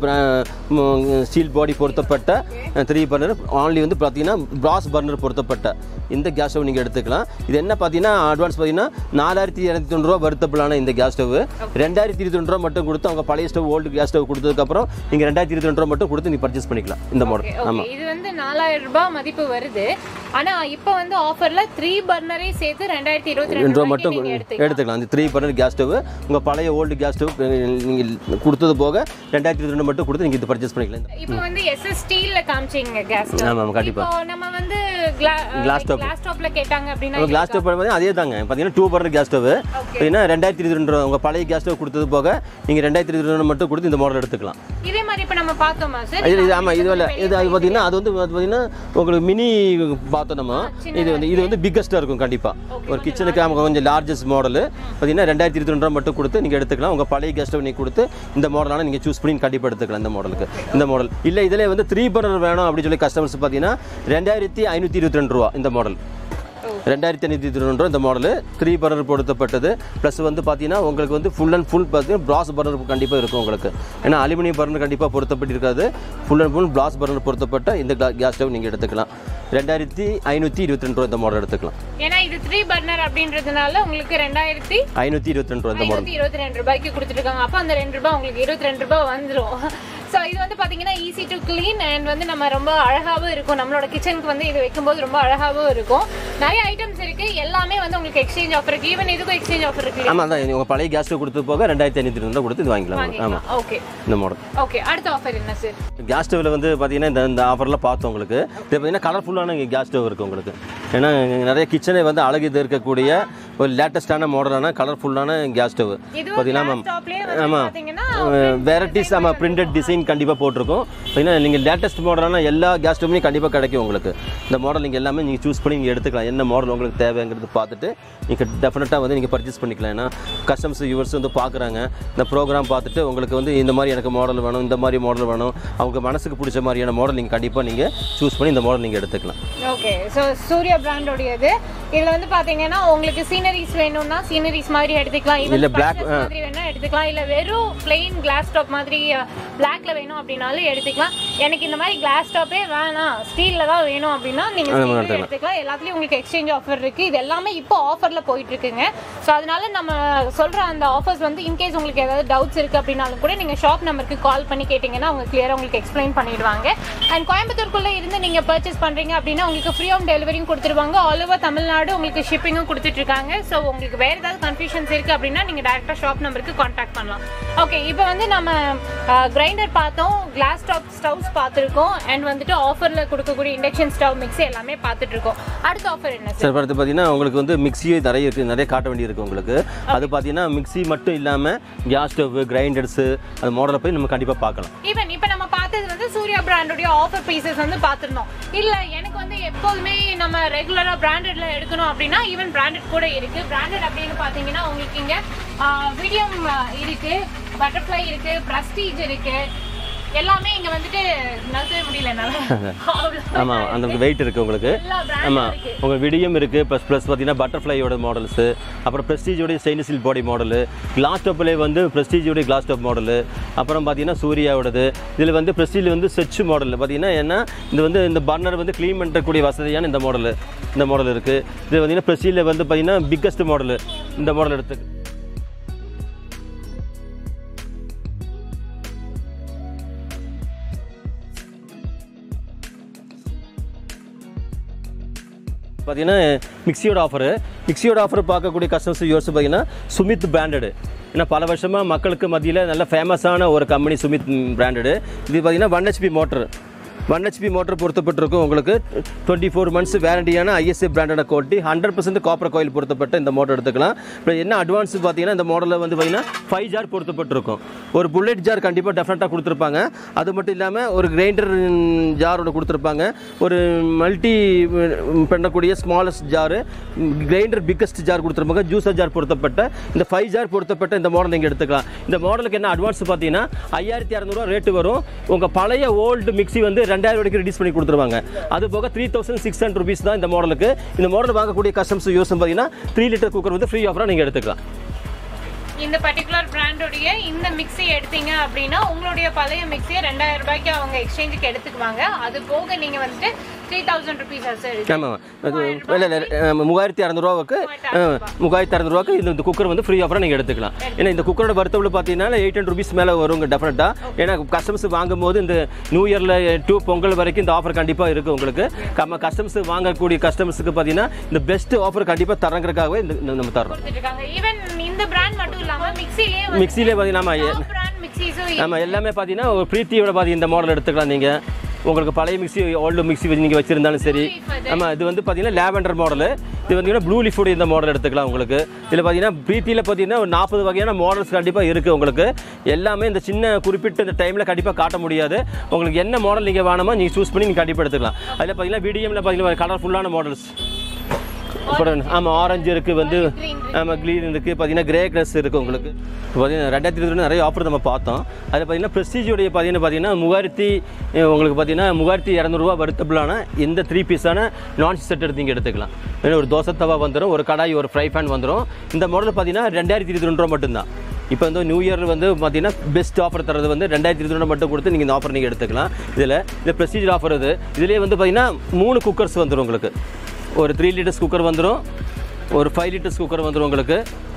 ஸ்டீல் பாடி பொருத்தப்பட்ட த்ரீ பர்னர் ஆன்லி வந்து பார்த்தீங்கன்னா பிராஸ் பர்னர் பொருத்தப்பட்ட இந்த கேஸ் ஸ்டவ் நீங்கள் எடுத்துக்கலாம் இது என்ன பார்த்தீங்கன்னா அட்வான்ஸ் பார்த்தீங்கன்னா நாலாயிரத்தி இரநூத்தி தொண்ணூறு ரூபா வருத்தபிளான இந்த கேஸ் ஸ்டவ் ரெண்டாயிரத்தி இருபத்தி ரெண்டு ரூபா மட்டும் கொடுத்து அவங்க பழைய ஸ்டவ் ஓல்டு கேஸ் ஸ்டவ் கொடுத்ததுக்கப்புறம் நீங்கள் ரெண்டாயிரத்தி இருபத்தி ரெண்டு ரூபா மட்டும் கொடுத்து நீங்கள் பர்ச்சேஸ் பண்ணிக்கலாம் இந்த மாடல் ஓகே ஓகே இது வந்து நாலாயிரம் ரூபாய் மதிப்பு வருது ஆனா இப்போ வந்து ஆஃபர்ல த்ரீ பர்னரே சேர்த்து ரெண்டாயிரத்தி இருபத்தி ரெண்டு ரெண்டு ரூபா மட்டும் நீங்க எடுத்துக்கலாம் எடுத்துக்கலாம் அந்த த்ரீ பர்னர் கேஸ் ஸ்டவ் உங்கள் பழைய ஓல்டு கேஸ் ஸ்டவ் நீங்கள் கொடுத்தது போக ரெண்டாயிரத்தி இருபத்தி ரெண்டு மட்டும் கொடுத்து நீங்கள் இது பர்ச்சேஸ் பண்ணிக்கலாம் இப்போ வந்து எஸ்எஸ் ஸ்டீல்ல காமிச்சீங்க கேஸ் ஆமாம் ஆமாம் கண்டிப்பாக இப்போ நம்ம வந்து கிளாஸ் டாப் கிளாஸ் டாப்ல கேட்டாங்க அப்படின்னா கிளாஸ் ஸ்டவ் பார்த்தீங்கன்னா அதே தாங்க பார்த்தீங்கன்னா டூ பர்னர் கேஸ் ஸ்டவ் பார்த்தீங்கன்னா ரெண்டாயிரத்தி இருபத்தி ரெண்டு ரூபா உங்கள் பழைய கேஸ் ஸ்டவ் கொடுத்தது போக நீங்கள் ரெண்டாயிரத்தி இருபத்தி ரெண்டு மட்டும் கொடுத்து இந்த மாடல் எடுத்துக்கலாம் இதே மாதிரி இப்போ நம்ம பார்த்தோமா சார் இது இது ஆமாம் இது இல்லை இது அது பார்த்தீங்கன்னா அது வந்து அது பார்த்தீங்கன்னா உங்களுக்கு மினி பார்த்தோம் நம்ம இது வந்து இது வந்து பிக்கஸ்ட்டாக இருக்கும் கண்டிப்பாக ஒரு கிச்சனுக்கு அவங்க கொஞ்சம் லார்ஜஸ்ட் மாடல் பார்த்தீங்கன்னா ரெண்டாயிரத்தி இருபத்தி ரெண்டு ரூபா மட்டும் கொடுத்து நீங்கள் எடுத்துக்கலாம் உங்கள் பழைய கேஸ் ஸ்டவ் நீங்கள் கொடுத்து இந்த மாடலான நீங்கள் சூஸ் பண்ணி கண்டிப்பாக எடுத்துக்கலாம் இந்த மாடலுக்கு இந்த மாடல் இல்லை இதில் வந்து த்ரீ பர்னர் வேணும் அப்படின்னு சொல்லி கஸ்டமர்ஸ் பார்த்தீங்கன்னா ரெண்டாயிரத்தி ஐநூற்றி இருபத்தி ரெண்டு ரூபா இந்த மாடல் ரெண்டாயிரத்தி ஐநூற்றி இருபத்தி இந்த மாடலு த்ரீ பர்னர் பொருத்தப்பட்டது ப்ளஸ் வந்து பார்த்தீங்கன்னா உங்களுக்கு வந்து ஃபுல் அண்ட் ஃபுல் பார்த்தீங்கன்னா பிராஸ் பர்னர் கண்டிப்பாக இருக்கும் உங்களுக்கு ஏன்னா அலுமினியம் பர்னர் கண்டிப்பாக பொருத்தப்பட்டு இருக்காது full and full brass burner பொருத்தப்பட்ட இந்த கேஸ் ஸ்டவ் நீங்கள் எடுத்துக்கலாம் ரெண்டாயிரத்தி ஐநூற்றி இருபத்தி ரெண்டு ரூபா இந்த மாடல் எடுத்துக்கலாம் ஏன்னா இது த்ரீ பர்னர் அப்படின்றதுனால உங்களுக்கு ரெண்டாயிரத்தி ஐநூற்றி இருபத்தி ரெண்டு ரூபா இந்த மாடல் ஐநூத்தி இருபத்தி ரெண்டு ரூபாய்க்கு கொடுத்துருக்காங்க அப்போ அந்த ரெண்டு ரூபாய் உங்களுக்கு இருபத்தி ரெண்டு ரூபாய் வந்துரும் ஸோ இது வந்து பார்த்தீங்கன்னா ஈஸி டு க்ளீன் அண்ட் வந்து நம்ம ரொம்ப அழகாகவும் இருக்கும் நம்மளோட கிச்சனுக்கு வந்து இது வைக்கும்போது ரொம்ப அழகாகவும் இருக்கும் நிறைய ஐட்டம்ஸ் இருக்கு எல்லாமே வந்து உங்களுக்கு எக்ஸ்சேஞ்ச் ஆஃபர் இருக்கு ஈவன் இதுக்கும் எக்ஸ்சேஞ்ச் ஆஃபர் இருக்கு ஆமாம் அதான் உங்கள் பழைய கேஸ் ஸ்டவ் கொடுத்தது போக ரெண்டாயிரத்தி ஐநூற்றி ரெண்டு கொடுத்து இது வாங்கிக்கலாம் ஆமாம் ஓகே இந்த மாடல் ஓகே அடுத்த ஆஃபர் என்ன சார் கேஸ் ஸ்டவ்வில் வந்து பார்த்தீங்கன்னா இந்த இந்த ஆஃபரில் பார்த்தோம் உங்களுக்கு இது பார்த்தீங்கன்னா கலர்ஃபுல்லான கேஸ் ஸ்டவ் இருக்குது உங்களுக்கு ஏன்னா நிறைய கிச்சனை வந்து அழகு இது இருக்கக்கூடிய ஒரு லேட்டஸ்டான மாடலான கலர்ஃபுல்லான கேஸ் ஸ்டவ் இதுவும் பார்த்தீங்கன்னா glass topலயே வந்து ஆமாம் பார்த்தீங்கன்னா வெரைட்டிஸ் ஆமாம் பிரிண்டட் டிசைன் கண்டிப்பாக போட்டிருக்கோம் பார்த்தீங்கன்னா நீங்கள் லேட்டஸ்ட் மாடலான எல்லா கேஸ் ஸ்டவ்லையும் கண்டிப்பாக கிடைக்கும் உங்களுக்கு இந்த மாடல் நீங்கள் எல்லாமே நீங்கள் சூஸ் பண்ணி நீங்கள் எடுத்துக்கலாம் என்ன மாடல் உங்களுக்கு தேவைங்கிறது பார்த்துட்டு நீங்கள் டெஃபினட்டாக வந்து நீங்கள் பர்ச்சேஸ் பண்ணிக்கலாம் ஏன்னா கஸ்டமர்ஸ் யூவர்ஸ் வந்து பார்க்குறாங்க இந்த ப்ரோக்ராம் பார்த்துட்டு உங்களுக்கு வந்து இந்த மாதிரி எனக்கு மாடல் வேணும் இந்த மாதிரி மாடல் வேணும் அவங்க மனசுக்கு பிடிச்ச மாதிரியான மாடல் நீங்கள் கண்டிப்பாக நீங்கள் சூஸ் பண்ணி இந்த மாடல் நீங்கள் எடுத்துக்கலாம் ஓகே ஸோ சூர்யா பிராண்டோடையது இதில் வந்து பார்த்தீங்கன்னா உங்களுக்கு சீனரிஸ் வேணும்னா சீனரிஸ் மாதிரி எடுத்துக்கலாம் இல்ல, இல்லை black, பிளாக் மாதிரி வேணா எடுத்துக்கலாம் இல்லை வெறும் பிளெயின் கிளாஸ் டாப் மாதிரி பிளாக்ல வேணும் அப்படின்னாலும் எடுத்துக்கலாம் எனக்கு இந்த மாதிரி கிளாஸ் டாப்பே வேணாம் ஸ்டீலில் தான் வேணும் அப்படின்னா நீங்கள் ஆமா, ஸ்டீல் எடுத்துக்கலாம். எடுத்துக்கலாம் எல்லாத்துலேயும் உங்களுக்கு எக்ஸ்சேஞ்ச் ஆஃபர் ஆஃபர் இருக்குது இது எல்லாமே இப்போ ஆஃபரில் போயிட்டு இருக்குங்க ஸோ அதனால நம்ம சொல்கிற அந்த ஆஃபர்ஸ் வந்து இன்கேஸ் உங்களுக்கு ஏதாவது டவுட்ஸ் இருக்குது அப்படின்னாலும் கூட நீங்கள் ஷாப் நம்பருக்கு கால் பண்ணி கேட்டிங்கன்னா அவங்க கிளியராக உங்களுக்கு எக்ஸ்பிளைன் பண்ணிடுவாங்க அண்ட் கோயம்புத்தூருக்குள்ளே இருந்து நீங்கள் பர்ச்சேஸ் பண்ணுறீங்க அப்படின்னா உங்களுக்கு ஃப்ரீ ஆன் டெலிவரியும் கொடுத்துருவாங்க ஆல் ஓவர் தமிழ்நாடு உங்களுக்கு ஷிப்பிங்கும் கொடுத்துட்ருக்காங்க ஸோ உங்களுக்கு வேறு ஏதாவது கன்ஃபியூஷன்ஸ் இருக்குது அப்படின்னா நீங்கள் டேரெக்டாக ஷாப் நம்பருக்கு காண்டாக்ட் பண்ணலாம் ஓகே இப்போ வந்து நம்ம கிரைண்டர் பார்த்தோம் கிளாஸ் டாப் ஸ்டவ்ஸ் பார்த்துருக்கோம் அண்ட் வந்துட்டு ஆஃபரில் கொடுக்கக்கூடிய இண்டக்ஷன் ஸ்டவ் மிக்ஸி எல்லாமே பார்த்துட்டு இருக்கோம் அடுத்த ஆஃபர் என்ன சார் சார் அடுத்து பார்த்தீங்கன்னா உங்களுக்கு வந்து மிக்ஸியும் நிறைய இருக்குது நிறைய காட்ட வேண்டியிருக்கு உங்களுக்கு அது பார்த்தீங்கன்னா மிக்ஸி மட்டும் இல்லாமல் கேஸ் ஸ்டவ் கிரைண்டர்ஸு அந்த மாடலை போய் நம்ம கண்டிப்பாக பார்க்கலாம் ஈவன் இப்போ நம்ம பார்த்தது வந்து சூர்யா பிராண்டுடைய ஆஃபர் பீசஸ் வந்து பார்த்துருந்தோம் இல்லை எனக்கு வந்து எப்போதுமே நம்ம ரெகுலராக பிராண்டட்ல எடுக்கணும் அப்படின்னா ஈவன் பிராண்டட் கூட இருக்கு பிராண்டட் அப்படின்னு பார்த்தீங்கன்னா உங்களுக்கு இங்கே விடியம் இருக்கு பட்டர்ஃப்ளை இருக்கு ப்ரஸ்டீஜ் இருக்கு எல்லாமே இங்க வந்துட்டு நகர்த்தவே முடியல என்னால. அவ்வளவு ஆமாம் அந்த வெயிட் இருக்குது உங்களுக்கு எல்லா பிராண்டும் ஆமாம் இருக்கு உங்கள் விடியம் இருக்குது ப்ளஸ் ப்ளஸ் பார்த்தீங்கன்னா பட்டர்ஃப்ளையோட மாடல்ஸு அப்புறம் ப்ரெஸ்டீஜோடைய stainless steel body model glass டாப்லேயே வந்து ப்ரெஸ்டீஜோடைய கிளாஸ் டாப் மாடலு அப்புறம் பார்த்தீங்கன்னா சூர்யாவோடது இதில் வந்து ப்ரெஸ்டீஜ் வந்து செச் மாடல் பார்த்தீங்கன்னா என்ன இது வந்து இந்த பர்னர் வந்து க்ளீன் பண்ணுறக்கூடிய வசதியான இந்த மாடலு இந்த மாடல் இருக்குது இது பார்த்தீங்கன்னா ப்ரெஸ்டீஜில் வந்து பார்த்தீங்கன்னா பிக்கஸ்ட் மாடலு இந்த மாடல் எடுத்து பார்த்தீங்கன்னா மிக்சியோட ஆஃபரு மிக்சியோட ஆஃபர் பார்க்கக்கூடிய கஸ்டமர்ஸ் யோசிச்சு பார்த்தீங்கன்னா சுமித் பிராண்டடு ஏன்னா பல வருஷமாக மக்களுக்கு மத்தியில் நல்ல ஃபேமஸான ஒரு கம்பெனி சுமித் பிராண்டடு இது பார்த்தீங்கன்னா one HP motor one HP motor பொருத்தப்பட்டிருக்கும் உங்களுக்கு டுவெண்ட்டி ஃபோர் மந்த்ஸ் வேரண்டியான ஐஎஸ்ஏ பிராண்டோட கோட்டி ஹண்ட்ரட் பர்சன்ட் காப்பர் கோயில் பொருத்தப்பட்ட இந்த மோட்டர் எடுத்துக்கலாம் இப்போ என்ன அட்வான்ஸ் பார்த்தீங்கன்னா இந்த மாடலில் வந்து பார்த்தீங்கன்னா ஃபைவ் ஜார் பொருத்தப்பட்டிருக்கும் ஒரு புல்லட் ஜார் கண்டிப்பாக டெஃபினட்டாக கொடுத்துருப்பாங்க அது மட்டும் இல்லாமல் ஒரு கிரைண்டர் ஜாரோட கொடுத்துருப்பாங்க ஒரு மல்டி பண்ணக்கூடிய smallest jar grinder biggest jar கொடுத்துருப்பாங்க ஜூஸர் ஜார் பொருத்தப்பட்ட இந்த ஃபைவ் ஜார் பொருத்தப்பட்ட இந்த மாடல் நீங்கள் எடுத்துக்கலாம் இந்த மாடலுக்கு என்ன அட்வான்ஸ் பார்த்தீங்கன்னா ஐயாயிரத்தி இரநூறுவா ரேட்டு வரும் உங்கள் பழைய ஓல்டு மிக்ஸி வந்து ரெண்டாயிரம் வரைக்கும் ரெடியூஸ் பண்ணி கொடுத்துருவாங்க அது போக three thousand six hundred rupees தான் இந்த மாடலுக்கு இந்த மாடல் வாங்கக்கூடிய கஸ்டமர்ஸ் யூஸ் பார்த்தீங்கன்னா த்ரீ லிட்டர் குக்கர் வந்து ஃப்ரீ ஆஃபராக நீங்கள் எடுத்துக்கலாம் இந்த பர்டிகுலர் பிராண்டோடைய இந்த மிக்ஸி எடுத்தீங்க அப்படின்னா உங்களுடைய பழைய மிக்ஸியை ரெண்டாயிரம் ரூபாய்க்கு அவங்க எக்ஸ்சேஞ்சுக்கு எடுத்துக்குவாங்க அது போக நீங்க வந்துட்டு த்ரீ தௌசண்ட் ருபீஸ் சார் ஆமாம் அது இல்லை இல்லை அஹ், மூவாயிரத்தி அறநூறுவாவுக்கு மூவாயிரத்தி அறநூறுவாக்கு இந்த இந்த குக்கர் வந்து ஃப்ரீ ஆஃபராக நீங்கள் எடுத்துக்கலாம் ஏன்னா இந்த குக்கரோட வருத்தவில் பார்த்தீங்கன்னா எயிட் ஹண்ட்ரட் ருபீஸ் மேலே வருங்க டெஃபினட்டாக ஏன்னா கஸ்டமர்ஸ் வாங்கும்போது இந்த நியூ இயரில் டூ பொங்கல் வரைக்கும் இந்த ஆஃபர் கண்டிப்பாக இருக்குது உங்களுக்கு நம்ம கஸ்டமர்ஸ் வாங்கக்கூடிய கஸ்டமர்ஸுக்கு பார்த்தீங்கன்னா இந்த பெஸ்ட் ஆஃபர் கண்டிப்பாக தரங்கிறதுக்காகவே இந்த இந்த நம்ம தர்றோம் கொடுத்துட்டு இருக்காங்க ஈவன் இந்த பிராண்ட் மட்டும் இல்லாம மிக்ஸிலேயே மிக்ஸிலே பார்த்தீங்கன்னா நம்ம பிராண்ட் மிக்ஸிஸும் நம்ம எல்லாமே பார்த்தீங்கன்னா ஒரு பிரீத்தியோட பாதி இந்த மாடல் எடுத்துக்கலாம் நீங்கள் உங்களுக்கு பழைய மிக்ஸி ஓல்டு மிக்ஸி நீங்கள் வச்சிருந்தாலும் சரி ஆமாம் இது வந்து பார்த்தீங்கன்னா லேவெண்டர் மாடலு இது பார்த்தீங்கன்னா ப்ளூ லிஃபுடைய இந்த மாடல் எடுத்துக்கலாம் உங்களுக்கு இதில் பார்த்தீங்கன்னா பிரீத்தியில் பார்த்தீங்கன்னா ஒரு நாற்பது வகையான மாடல்ஸ் கண்டிப்பாக இருக்குது உங்களுக்கு எல்லாமே இந்த சின்ன குறிப்பிட்ட இந்த டைமில் கண்டிப்பாக காட்ட முடியாது உங்களுக்கு என்ன மாடல் நீங்கள் வேணுமோ நீங்கள் சூஸ் பண்ணி நீங்கள் கண்டிப்பாக எடுத்துக்கலாம் அதில் பார்த்தீங்கன்னா பிடிஎம்ல பார்த்தீங்கன்னா கலர்ஃபுல்லான மாடல்ஸ் அப்புறம் ஆமாம் ஆரஞ்சு இருக்குது வந்து ஆமாம் க்ளீன் இருக்குது பார்த்தீங்கன்னா கிரே கலர்ஸ் இருக்குது உங்களுக்கு இப்போ பார்த்தீங்கன்னா ரெண்டாயிரத்தி இருபது நிறைய ஆஃபர் நம்ம பார்த்தோம் அதில் பார்த்தீங்கன்னா ப்ரெஸ்டீஜுடைய பார்த்தீங்கன்னா பார்த்தீங்கன்னா மூவாயிரத்தி அஹ், உங்களுக்கு பார்த்தீங்கன்னா மூவாயிரத்தி இரநூறுவா வருத்தபிளான இந்த த்ரீ பீஸான நான் செட் எடுத்து இங்கே எடுத்துக்கலாம் ஏன்னா ஒரு தோசை தவா வந்துடும் ஒரு கடாய் ஒரு ஃப்ரை பேன் வந்துடும் இந்த மாடல் பார்த்தீங்கன்னா ரெண்டாயிரத்தி இருபத்தி ரெண்டு ரூபா மட்டும்தான் இப்போ வந்து நியூ இயர் வந்து பார்த்தீங்கன்னா பெஸ்ட் ஆஃபர் தரது வந்து ரெண்டாயிரத்தி இருபது ரூபா மட்டும் கொடுத்து நீங்கள் இந்த ஆஃபர் நீங்கள் எடுத்துக்கலாம் இதில் இந்த ப்ரெஸ்டீஜ் ஆஃபர் இது இதுலேயே வந்து பார்த்தீங்கன்னா மூணு குக்கர்ஸ் வந்துடும் உங்களுக்கு ஒரு த்ரீ லிட்டர்ஸ் குக்கர் வந்துடும் ஒரு ஃபைவ் லிட்டர்ஸ் குக்கர் வந்துடும் உங்களுக்கு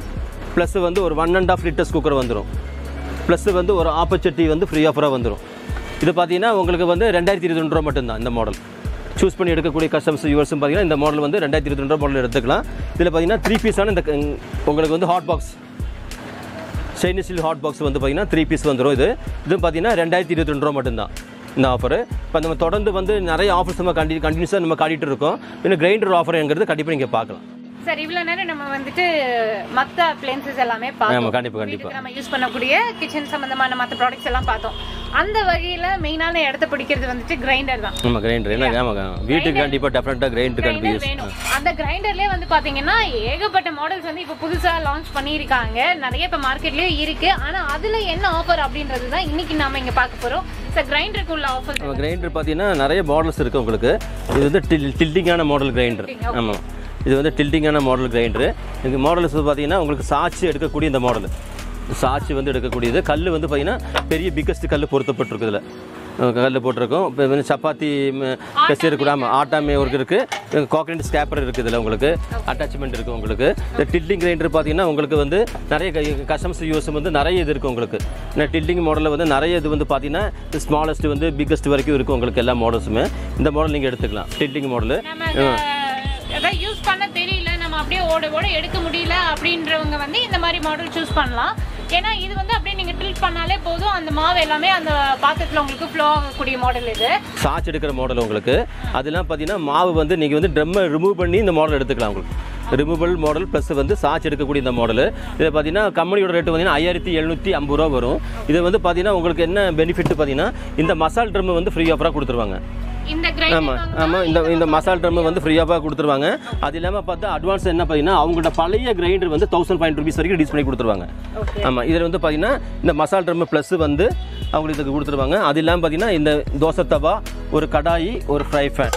ப்ளஸ் வந்து ஒரு one and half litres cooker வந்துடும் ப்ளஸ் வந்து ஒரு ஆப்பர்ச்சுனிட்டி வந்து ஃப்ரீ ஆஃபராக வந்துடும் இது பார்த்தீங்கன்னா உங்களுக்கு வந்து ரெண்டாயிரத்தி இருபது ரூபா மட்டும்தான் இந்த மாடல் சூஸ் பண்ணி எடுக்கக்கூடிய கஸ்டமர்ஸ் யூவர்ஸும் பார்த்தீங்கன்னா இந்த மாடல் வந்து ரெண்டாயிரத்தி இருபத்தி ரெண்டு மாடல் எடுத்துக்கலாம் இதில் பார்த்தீங்கன்னா த்ரீ பீஸான இந்த க- உங்களுக்கு வந்து hot box stainless steel hot box வந்து பார்த்தீங்கன்னா த்ரீ பீஸ் வந்துடும் இது இது பார்த்தீங்கன்னா ரெண்டாயிரத்தி இருபத்தி ரெண்டு ரூபா மட்டும்தான் இந்த ஆஃபர் இப்போ நம்ம தொடர்ந்து வந்து நிறைய ஆஃபர்ஸ் நம்ம கண்டி கண்டினியூஸாக நம்ம காட்டிட்டு இருக்கோம் இன்னும் கிரைண்டர் ஆஃபருங்கிறது கண்டிப்பாக நீங்கள் பார்க்கலாம் சார் இவ்வளவு நேரம் நம்ம வந்துட்டு மத்த அப்ளைன்சஸ் எல்லாமே ஆமாம் பார்த்தோம் கண்டிப்பாக கண்டிப்பாக வீட்டுக்கு நம்ம யூஸ் பண்ணக்கூடிய கிச்சன் சம்பந்தமான மத்த ப்ராடக்ட்ஸ் எல்லாம் பார்த்தோம் அந்த வகையில மெயினான இடத்த பிடிக்கிறது வந்துட்டு கிரைண்டர் தான் ஆமாம் கிரைண்டர் என்ன ஆமாம் வீட்டுக்கு கண்டிப்பாக டெஃபினட்டாக கிரைண்டர் கண்டிப்பாக கிரைண்டர் யூஸ் வேணும் அந்த கிரைண்டர்லயே வந்து பாத்தீங்கன்னா ஏகப்பட்ட மாடல்ஸ் வந்து இப்போ புதுசா லான்ச் பண்ணியிருக்காங்க நிறைய இப்போ மார்க்கெட்லயே இருக்கு ஆனா அதுல என்ன ஆஃபர் அப்படின்றது தான் இன்னைக்கு நாம இங்க பார்க்க போறோம் சார் கிரைண்டருக்கு உள்ள ஆஃபர் நம்ம கிரைண்டர் பார்த்தீங்கன்னா நிறைய மாடல்ஸ் இருக்குது உங்களுக்கு இது வந்து டில் டில்டிங்கான மாடல் கிரைண்டர் ஆமாம் இது வந்து டில்டிங்கான மாடல் கிரைண்டரு இந்த மாடல்ஸ் பார்த்தீங்கன்னா உங்களுக்கு சாட்சி எடுக்கக்கூடிய இந்த மாடல் சாட்சி வந்து எடுக்கக்கூடியது கல் வந்து பார்த்தீங்கன்னா பெரிய பிக்கஸ்ட் கல் பொருத்தப்பட்டிருக்கு இதில் கல்லில் போட்டிருக்கோம் இப்போ வந்து சப்பாத்தி பெசர் கூட ஆமாம் ஆட்டா மேவருக்கு இருக்குது கோகனட் ஸ்கேப்பர் இருக்குது இதில் உங்களுக்கு அட்டாச்மெண்ட் இருக்குது உங்களுக்கு இந்த டில்லிங் கிரைண்டர் பார்த்தீங்கன்னா உங்களுக்கு வந்து நிறைய கஸ்டமர்ஸ் யூஸ் வந்து நிறைய இது இருக்குது உங்களுக்கு இந்த டில்லிங் மாடலில் வந்து நிறைய இது வந்து பார்த்தீங்கன்னா ஸ்மாலஸ்ட் வந்து பிக்கஸ்ட் வரைக்கும் இருக்கும் உங்களுக்கு எல்லா மாடல்ஸுமே இந்த மாடல் நீங்கள் எடுத்துக்கலாம் டில்லிங் மாடலு நமக்கு அதான் யூஸ் பண்ண தெரியல நம்ம அப்படியே ஓட ஓட எடுக்க முடியல அப்படின்றவங்க வந்து இந்த மாதிரி மாடல் சூஸ் பண்ணலாம் ஏன்னா இது வந்து அப்படியே நீங்கள் டில்ட் பண்ணாலே போதும் அந்த மாவு எல்லாமே அந்த பாத்திரத்தில் உங்களுக்கு ஃப்ளோ ஆகக்கூடிய மாடல் இது சாச் எடுக்கிற மாடல் உங்களுக்கு அதெல்லாம் பார்த்தீங்கன்னா மாவு வந்து நீங்கள் வந்து ட்ரம்மை ரிமூவ் பண்ணி இந்த மாடல் எடுத்துக்கலாம் உங்களுக்கு ரிமூவபிள் மாடல் ப்ளஸ் வந்து சாச் எடுக்கக்கூடிய இந்த மாடல் இதை பார்த்தீங்கன்னா கம்பெனியோட ரேட்டு பார்த்தீங்கன்னா ஐயாயிரத்தி எழுநூற்றி ஐம்பது ரூபா வரும் இது வந்து பார்த்தீங்கன்னா உங்களுக்கு என்ன பெனிஃபிட் பார்த்தீங்கன்னா இந்த மசால் ட்ரம் வந்து ஃப்ரீ ஆஃபராக கொடுத்துருவாங்க இந்த ஆமாம் கிரைண்டர் ஆமாம் இந்த இந்த மசால் ட்ரம் வந்து ஃப்ரீயாக கொடுத்துருவாங்க அது இல்லாமல் பார்த்தா அட்வான்ஸ் என்ன பார்த்தீங்கன்னா அவங்களோட பழைய கிரைண்டர் வந்து தௌசண்ட் ஃபைவ் ருபீஸ் வரைக்கும் ரிடியூஸ் பண்ணி கொடுத்துருவாங்க ஓகே ஆமாம் இதில் வந்து பார்த்தீங்கன்னா இந்த மசால் ட்ரம் ப்ளஸ் வந்து அவங்களுக்கு இதுக்கு கொடுத்துருவாங்க அது இல்லாமல் பார்த்தீங்கன்னா இந்த தோசை தவா ஒரு கடாயி ஒரு ஃப்ரை ஃபேன்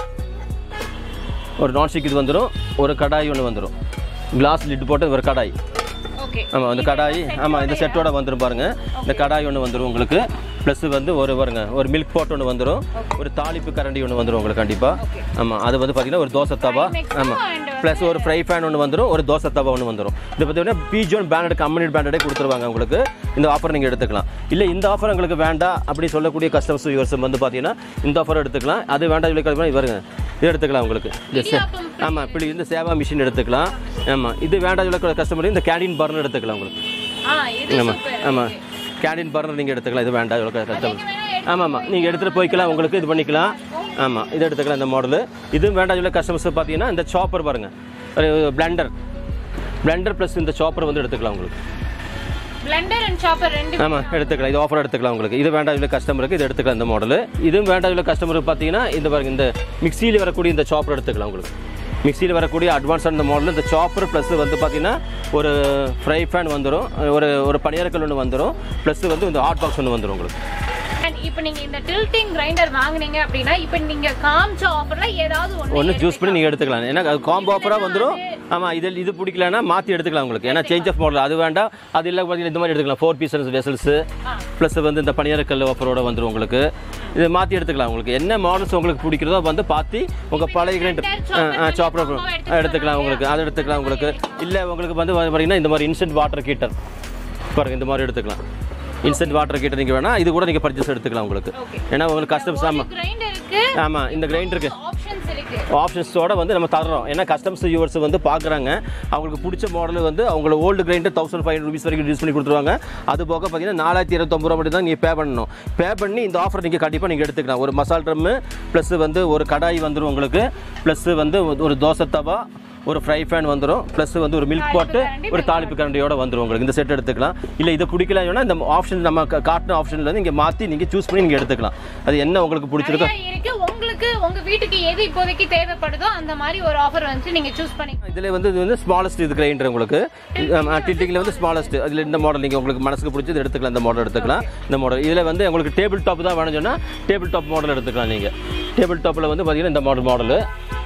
ஒரு நான்ஸ்டிக் இது வந்துடும் ஒரு கடாய் ஒன்று வந்துடும் கிளாஸ் லிட் போட்டு ஒரு கடாய் ஓகே ஆமாம் இந்த கடாய் ஆமாம் இந்த செட்டோட வந்துடும் பாருங்க இந்த கடாய் ஒன்று வந்துடும் உங்களுக்கு ப்ளஸ் வந்து ஒரு பாருங்க ஒரு மில்க் பாட் ஒன்று வந்துடும் ஒரு தாளிப்பு கரண்டி ஒன்று வந்துடும் உங்களுக்கு கண்டிப்பாக ஆமாம் அது வந்து பார்த்தீங்கன்னா ஒரு தோசை தவா ஆமாம் and ப்ளஸ் ஒரு ஃப்ரை பேன் ஒன்று வந்துடும் ஒரு தோசை தவா ஒன்று வந்துடும் இது பார்த்தீங்கன்னா பீஜோன் பேண்டட் கம்பெனி பேண்டடே கொடுத்துருவாங்க உங்களுக்கு இந்த ஆஃபர் நீங்கள் எடுத்துக்கலாம் இல்லை இந்த ஆஃபர் உங்களுக்கு வேண்டாம் அப்படி சொல்லக்கூடிய கஸ்டமர்ஸ் யூவர்ஸ் வந்து பார்த்தீங்கன்னா இந்த ஆஃபர் எடுத்துக்கலாம் அது வேண்டாம் இல்லை வருங்க இது எடுத்துக்கலாம் உங்களுக்கு இந்த சே இடியாப்பம் ஆமாம் இப்படி இந்த சேவா மிஷின் எடுத்துக்கலாம் ஆமாம் இது வேண்டாம் இல்லை கஸ்டமர் இந்த கேண்டீன் பர்னர் எடுத்துக்கலாம் உங்களுக்கு ஆ இது ஆமாம் சூப்பர் ஆமாம் கேண்டீன் பர்னர் நீங்கள் எடுத்துக்கலாம் இது வேண்டாம் இவ்வளோ கஸ்டமர் நீங்க வேணா எடுத்து ஆமாம் ஆமாம் நீங்கள் எடுத்துகிட்டு போய்க்கலாம் உங்களுக்கு இது பண்ணிக்கலாம் ஆமாம் இது எடுத்துக்கலாம் இந்த மாடலு இதுவும் வேண்டாம் இவ்வளோ கஸ்டமர்ஸ் பார்த்தீங்கன்னா இந்த சாப்பர் பாருங்கள் ஒரு பிளெண்டர் பிளெண்டர் ப்ளஸ் இந்த சாப்பர் வந்து எடுத்துக்கலாம் உங்களுக்கு பிளெண்டர் அண்ட் சாப்பர் ரெண்டு ஆமாம் எடுத்துக்கலாம் இது ஆஃபர் எடுத்துக்கலாம் உங்களுக்கு இது வேண்டாம் இவ்வளோ கஸ்டமருக்கு இது எடுத்துக்கலாம் இந்த மாடலு இதுவும் வேண்டாம் இவ்வளோ கஸ்டமருக்கு பார்த்தீங்கன்னா இந்த பாருங்க இந்த மிக்சியில் வரக்கூடிய இந்த சாப்பர் எடுத்துக்கலாம் உங்களுக்கு மிக்சியில் வரக்கூடிய அட்வான்ஸான இந்த மாடல் இந்த சாப்பர் ப்ளஸ் வந்து பார்த்தீங்கன்னா ஒரு ஃப்ரை ஃபேன் வந்துடும் ஒரு ஒரு பணியாரக்கல் ஒன்று வந்துடும் ப்ளஸ் வந்து இந்த ஹாட் பாக்ஸ் ஒன்று வந்துடும் உங்களுக்கு அண்ட் இப்போ நீங்க இந்த டில்டிங் கிரைண்டர் வாங்குனீங்க அப்படின்னா இப்போ நீங்க காமிச்ச ஆஃபர்ல ஏதாவது ஒண்ணு ஒன்று ஜூஸ் பண்ணி நீங்கள் எடுத்துக்கலாம் ஏன்னா அது காம்போ ஆஃபராக வந்துடும் ஆமாம் இதில் இது பிடிக்கலன்னா மாற்றி எடுத்துக்கலாம் உங்களுக்கு ஏன்னா சேஞ்ச் ஆஃப் மாடல் அது வேண்டாம் அது இல்லை பார்த்தீங்கன்னா இந்த மாதிரி எடுத்துக்கலாம் ஃபோர் பீசஸ் வெசல்ஸு ப்ளஸ் வந்து இந்த பணியாரக்கல் ஆஃபரோட வந்துடும் உங்களுக்கு இது மாற்றி எடுத்துக்கலாம் உங்களுக்கு என்ன மாடல்ஸ் உங்களுக்கு பிடிக்கிறதோ வந்து பார்த்து உங்கள் பழைய கிரைண்டர் சாப்பர் எடுத்துக்கலாம் உங்களுக்கு அதை எடுத்துக்கலாம் உங்களுக்கு இல்லை உங்களுக்கு வந்து பார்த்தீங்கன்னா இந்த மாதிரி இன்ஸ்டன்ட் வாட்டர் ஹீட்டர் பாருங்க இந்த மாதிரி எடுத்துக்கலாம் இன்ஸ்டன்ட் வாட்டர் ஹீட்டர் நீங்கள் வேணால் இது கூட நீங்கள் பர்ச்சேஸ் எடுத்துக்கலாம் உங்களுக்கு Okay. ஏன்னா உங்களுக்கு கஸ்டமர்ஸ் ஆமாம் கிரைண்டருக்கு ஆமாம் இந்த கிரைண்டருக்கு ஆப்ஷன்ஸ் இருக்கு ஆப்ஷன்ஸோட வந்து நம்ம தர்றோம் ஏன்னா கஸ்டம்ஸ் யூவர்ஸ் வந்து பார்க்குறாங்க அவங்களுக்கு பிடிச்ச மாடல் வந்து அவங்கள old grinder thousand five rupees வரைக்கும் யூஸ் பண்ணி கொடுத்துருவாங்க அது போக பார்த்தீங்கன்னா நாலாயிரத்தி இருபத்தொம்பது ரூபா மட்டும் தான் நீங்கள் பே பண்ணணும் பே பண்ணி இந்த ஆஃபர் நீங்கள் கண்டிப்பாக நீங்கள் எடுத்துக்கலாம் ஒரு மசால் ட்ரம்மு ப்ளஸ் வந்து ஒரு கடாய் வந்துடும் உங்களுக்கு ப்ளஸ் வந்து ஒரு தோசை தவா ஒரு ஃப்ரை ஃபேன் வந்துடும் ப்ளஸ் வந்து ஒரு மில்க் பாட்டு ஒரு தாளிப்பு கரண்டியோட வந்துடும் உங்களுக்கு இந்த செட் எடுத்துக்கலாம் இல்லை இதை பிடிக்கலன்னா இந்த ஆப்ஷன் நம்ம கா- காட்டின ஆப்ஷனில் வந்து இங்கே மாற்றி நீங்கள் சூஸ் பண்ணி நீங்கள் எடுத்துக்கலாம் அது என்ன உங்களுக்கு பிடிச்சிருக்கோ நிறைய இருக்கு உங்களுக்கு உங்க வீட்டுக்கு எது இப்போதைக்கு தேவைப்படுதோ அந்த மாதிரி ஒரு ஆஃபர் வந்து நீங்க சூஸ் பண்ணி இதில் வந்து இது வந்து ஸ்மாலஸ்ட் இது கிரைண்டர் உங்களுக்கு டில்டிங்கில் வந்து ஸ்மாலஸ்ட் அதில் இந்த மாடல் நீங்கள் உங்களுக்கு மனசுக்கு பிடிச்சது எடுத்துக்கலாம் இந்த மாடல் எடுத்துக்கலாம் இந்த மாடல் இதில் வந்து உங்களுக்கு டேபிள் டாப் தான் வேணும்னு சொன்னால் டேபிள் டாப் மாடல் எடுத்துக்கலாம் நீங்கள் டேபிள் டாப்பில் வந்து பார்த்தீங்கன்னா இந்த மாடல் மாடலு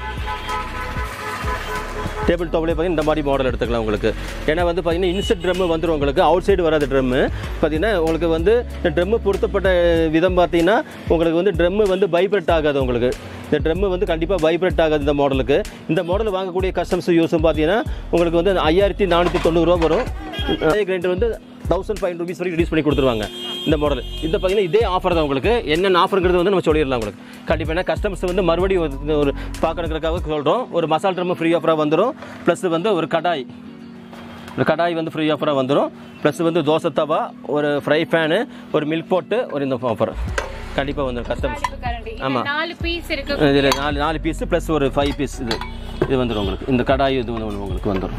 டேபிள் டாப்லேயே பார்த்தீங்கன்னா இந்த மாதிரி மாடல் எடுத்துக்கலாம் உங்களுக்கு ஏன்னா வந்து பார்த்தீங்கன்னா இன்செட் ட்ரம்மு வந்துடும் உங்களுக்கு அவுட் சைடு வராத ட்ரம்மு பார்த்தீங்கன்னா உங்களுக்கு வந்து இந்த ட்ரம்மு பொருத்தப்பட்ட விதம் பார்த்தீங்கன்னா உங்களுக்கு வந்து ட்ரம்மு வந்து வைப்ரேட் ஆகாது உங்களுக்கு இந்த ட்ரம்மு வந்து கண்டிப்பாக வைப்ரேட் ஆகாது இந்த மாடலுக்கு இந்த மாடல் வாங்கக்கூடிய கஸ்டம்ஸ் யூஸும் பார்த்தீங்கன்னா உங்களுக்கு வந்து ஐயாயிரத்தி நானூற்றி தொண்ணூறுரூவா வரும் கிரைண்டர் வந்து தௌசண்ட் ஃபைவ் ருபீஸ் வரைக்கும் ரிடியூஸ் பண்ணி கொடுத்துருவாங்க இந்த மாடல் இது பார்த்தீங்கன்னா இதே ஆஃபர் தான் உங்களுக்கு என்னென்ன ஆஃபருங்கிறது வந்து நம்ம சொல்லிடலாம் உங்களுக்கு கண்டிப்பாக ஏன்னா கஸ்டமர்ஸ் வந்து மறுபடியும் ஒரு- ஒரு பார்க்கறதுக்காக சொல்கிறோம் ஒரு மசால் ட்ரம் ஃப்ரீ ஆஃபராக வந்துடும் ப்ளஸ் வந்து ஒரு கடாய் ஒரு கடாய் வந்து ஃப்ரீ ஆஃபராக வந்துடும் ப்ளஸ் வந்து தோசை தவா ஒரு ஃப்ரை ஃபேனு ஒரு மில்க் போட்டு ஒரு இந்த ஆஃபர் கண்டிப்பாக வந்துடும் கஸ்டமர்ஸ் தாளிப்பு கரண்டி இது ஆமா. நாலு பீஸ் இருக்கு இதில் நாலு நாலு பீஸு ப்ளஸ் ஒரு ஃபைவ் பீஸ் இது இது வந்துடும் உங்களுக்கு இந்த கடாய் இது ஒன்று உங்களுக்கு வந்துடும்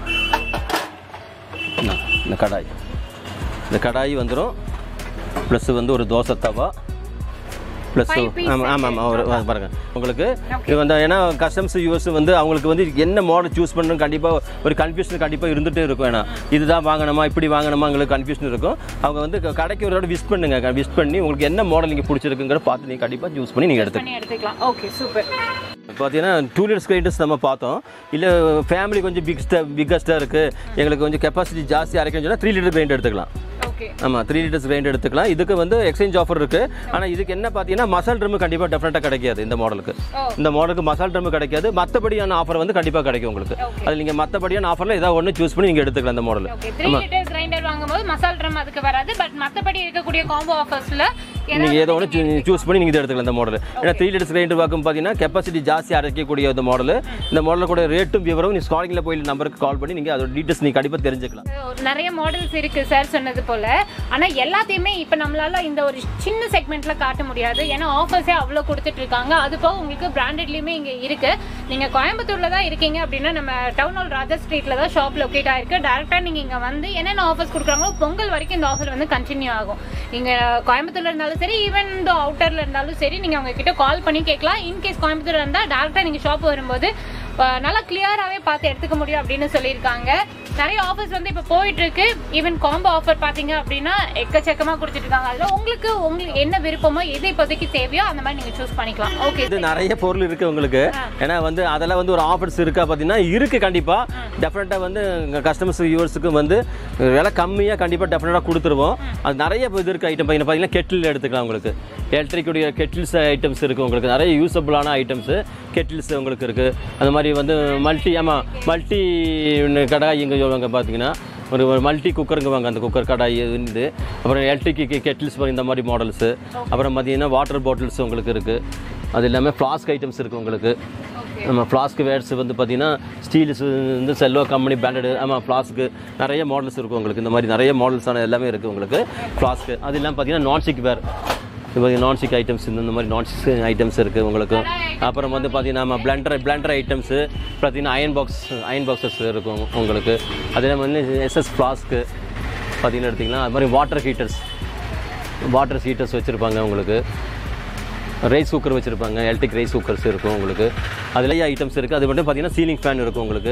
இந்தா, இந்த கடாய் இந்த கடாய் வந்துடும் ப்ளஸ் வந்து ஒரு தோசை தவா ப்ளஸ் Five piece ஆமாம் ஆமாம் ஆமாம் ஒரு வா- பாருங்க உங்களுக்கு இது வந்து ஏன்னா கஸ்டம்ஸ் யூஸ் வந்து அவங்களுக்கு வந்து என்ன மாடல் சூஸ் பண்ணணும் கண்டிப்பாக ஒரு கன்ஃபியூஷன் கண்டிப்பாக இருந்துகிட்டே இருக்கும் ஏன்னா இதுதான் வாங்கணுமா இப்படி வாங்கணுமா உங்களுக்கு கன்ஃபியூஷன் இருக்கும் அவங்க வந்து க- கடைக்கு ஒரு தடவை விஸ் பண்ணுங்க விஸ் பண்ணி உங்களுக்கு என்ன மாடல் நீங்கள் பிடிச்சிருக்குங்கிற பார்த்து நீங்கள் கண்டிப்பாக சூஸ் பண்ணி நீங்கள் எடுத்துக்கலாம் பண்ணி எடுத்துக்கலாம் ஓகே சூப்பர் பார்த்தீங்கன்னா டூ லிட்டர்ஸ் கிரைண்டர்ஸ் நம்ம பார்த்தோம் இல்லை ஃபேமிலி கொஞ்சம் பிக்ஸ்டாக பிக்கஸ்ட்டாக இருக்குது எங்களுக்கு கொஞ்சம் கெப்பாசிட்டி ஜாஸ்தி அரைக்கணும்னு சொன்னால் த்ரீ லிட்டர் கிரைண்டர் எடுத்துக்கலாம் ஓகே ஆமாம் த்ரீ லிட்டர்ஸ் கிரைண்டர் எடுத்துக்கலாம் இதுக்கு வந்து எக்ஸ்சேஞ்ச் ஆஃபர் இருக்கு ஆனால் இதுக்கு என்ன பார்த்தீங்கன்னா மசால் ட்ரம் கண்டிப்பாக டெஃபினட்டாக கிடைக்காது இந்த மாடலுக்கு ஓ. இந்த மாடலுக்கு மசால் ட்ரம் கிடைக்காது மற்றபடியான ஆஃபர் வந்து கண்டிப்பாக கிடைக்கும் உங்களுக்கு Okay. அது நீங்கள் மற்றபடியான ஆஃபரில் ஏதாவது ஒன்று சூஸ் பண்ணி நீங்கள் எடுத்துக்கலாம் இந்த model okay three litre grinder வாங்கும்போது மசால் ட்ரம் அதுக்கு வராது பட் மத்தபடி இருக்கக்கூடிய காம்போ ஆஃபர்ஸ்ல நீங்கள் ஏதோ ஒன்று சூஸ் பண்ணி நீங்கள் இதை எடுத்துக்கலாம் இந்த மாடல் ஏன்னா த்ரீ லிட்டர்ஸ் கிரைண்டர் பார்க்கும் பார்த்தீங்கன்னா கெப்பாசிட்டி ஜாஸ்தி அடைக்கக்கூடிய இந்த மாடல் இந்த மாடலில் கூட ரேட்டும் விவரம் நீ ஸ்காலிங்கில் போய் நம்பருக்கு கால் பண்ணி நீங்கள் அதோட டீட்டெயில்ஸ் நீங்கள் கண்டிப்பாக தெரிஞ்சுக்கலாம் நிறைய மாடல்ஸ் இருக்கு சார் சொன்னது போல ஆனா எல்லாத்தையுமே இப்ப நம்மளால இந்த ஒரு சின்ன செக்மெண்ட்ல காட்ட முடியாது ஏன்னா ஆஃபர்ஸே அவ்வளோ கொடுத்துட்டு இருக்காங்க அது போக உங்களுக்கு பிராண்டட்லயுமே இங்க இருக்கு நீங்க கோயம்புத்தூர்ல தான் இருக்கீங்க அப்படின்னா நம்ம டவுன் ஹால் ராஜா ஸ்ட்ரீட்ல தான் ஷாப் லொக்கேட் ஆயிருக்கு டேரக்டா நீங்க இங்க வந்து என்னென்ன ஆஃபர்ஸ் கொடுக்குறாங்களோ பொங்கல் வரைக்கும் இந்த ஆஃபர் வந்து கண்டினியூ ஆகும் நீங்க கோயம்புத்தூர்ல இருந்தாலும் சரி ஈவன் இந்த அவுட்டர்ல இருந்தாலும் சரி நீங்க அவங்க கிட்ட கால் பண்ணி கேட்கலாம் இன்கேஸ் கோயம்புத்தூர்ல இருந்தா டேரக்டா நீங்க ஷாப் வரும்போது அஹ், நல்லா கிளியராகவே பார்த்து எடுத்துக்க முடியும் அப்படின்னு சொல்லியிருக்காங்க நிறைய ஆஃபர்ஸ் வந்து இப்போ போயிட்டு இருக்கு ஈவன் காம்போ ஆஃபர் பார்த்தீங்க அப்படின்னா எக்கச்சக்கமா கொடுத்துட்டு இருக்காங்க அதில் உங்களுக்கு உங்களுக்கு என்ன விருப்பமோ எது இப்போதைக்கு தேவையோ அந்த மாதிரி நீங்க சூஸ் பண்ணிக்கலாம் ஓகே இது நிறைய பொருள் இருக்கு உங்களுக்கு ஏன்னா வந்து அதெல்லாம் வந்து ஒரு ஆஃபர்ஸ் இருக்கா பார்த்தீங்கன்னா இருக்கு கண்டிப்பா டெஃபினட்டாக வந்து கஸ்டமர்ஸ் வியூவர்ஸுக்கு வந்து விலை கம்மியாக கண்டிப்பாக டெஃபினட்டாக கொடுத்துருவோம் அது நிறைய இது இருக்கு ஐட்டம் பார்த்தீங்கன்னா கெட்டில் எடுத்துக்கலாம் உங்களுக்கு எலக்ட்ரிக்குடைய கெட்டில்ஸ் ஐட்டம்ஸ் இருக்கு உங்களுக்கு நிறைய யூஸபிளான ஐட்டம்ஸ் கெட்டில்ஸ் உங்களுக்கு இருக்கு அந்த மாதிரி வந்து மல்டி ஆமாம் மல்டி கடாய் இங்கே சொல்லுவாங்க பார்த்தீங்கன்னா ஒரு ஒரு மல்டி குக்கருங்க வாங்க அந்த குக்கர் கடாய் இது அப்புறம் எலக்ட்ரிக் கெட்டில்ஸ் இந்த மாதிரி மாடல்ஸு அப்புறம் பார்த்தீங்கன்னா வாட்டர் பாட்டில்ஸ் உங்களுக்கு இருக்குது அது இல்லாமல் ஃப்ளாஸ்க் ஐட்டம்ஸ் இருக்குது உங்களுக்கு நம்ம ஃப்ளாஸ்க் வேர்ட்ஸ் வந்து பார்த்தீங்கன்னா ஸ்டீல்ஸ் வந்து செல்லோ கம்பெனி பிராண்டடு ஆமாம் ஃப்ளாஸ்க்கு நிறைய மாடல்ஸ் இருக்கும் உங்களுக்கு இந்த மாதிரி நிறைய மாடல்ஸான எல்லாமே இருக்குது உங்களுக்கு ஃப்ளாஸ்க்கு அது இல்லாமல் பார்த்தீங்கன்னா நான்ஸ்டிக் வேர் இப்போ நான்ஸ்டிக் ஐட்டம்ஸ் இந்த மாதிரி நான்ஸ்டிக் ஐட்டம்ஸ் இருக்குது உங்களுக்கு அப்புறம் வந்து பார்த்தீங்கன்னா நம்ம பிளண்டர் பிளண்டர் ஐட்டம்ஸு பார்த்தீங்கன்னா அயன் பாக்ஸ் அயன் பாக்ஸஸ் இருக்கும் உங்களுக்கு அதே மாதிரி எஸ்எஸ் ஃப்ளாஸ்க்கு பார்த்தீங்கன்னா எடுத்திங்கன்னா அது மாதிரி வாட்டர் ஹீட்டர்ஸ் வாட்டர் ஹீட்டர்ஸ் வச்சுருப்பாங்க உங்களுக்கு ரைஸ் குக்கர் வச்சுருப்பாங்க எலக்ட்ரிக் ரைஸ் குக்கர்ஸ் இருக்கும் உங்களுக்கு அதுலேயே ஐட்டம்ஸ் இருக்குது அது மட்டும் பார்த்தீங்கன்னா சீலிங் ஃபேன் இருக்கும் உங்களுக்கு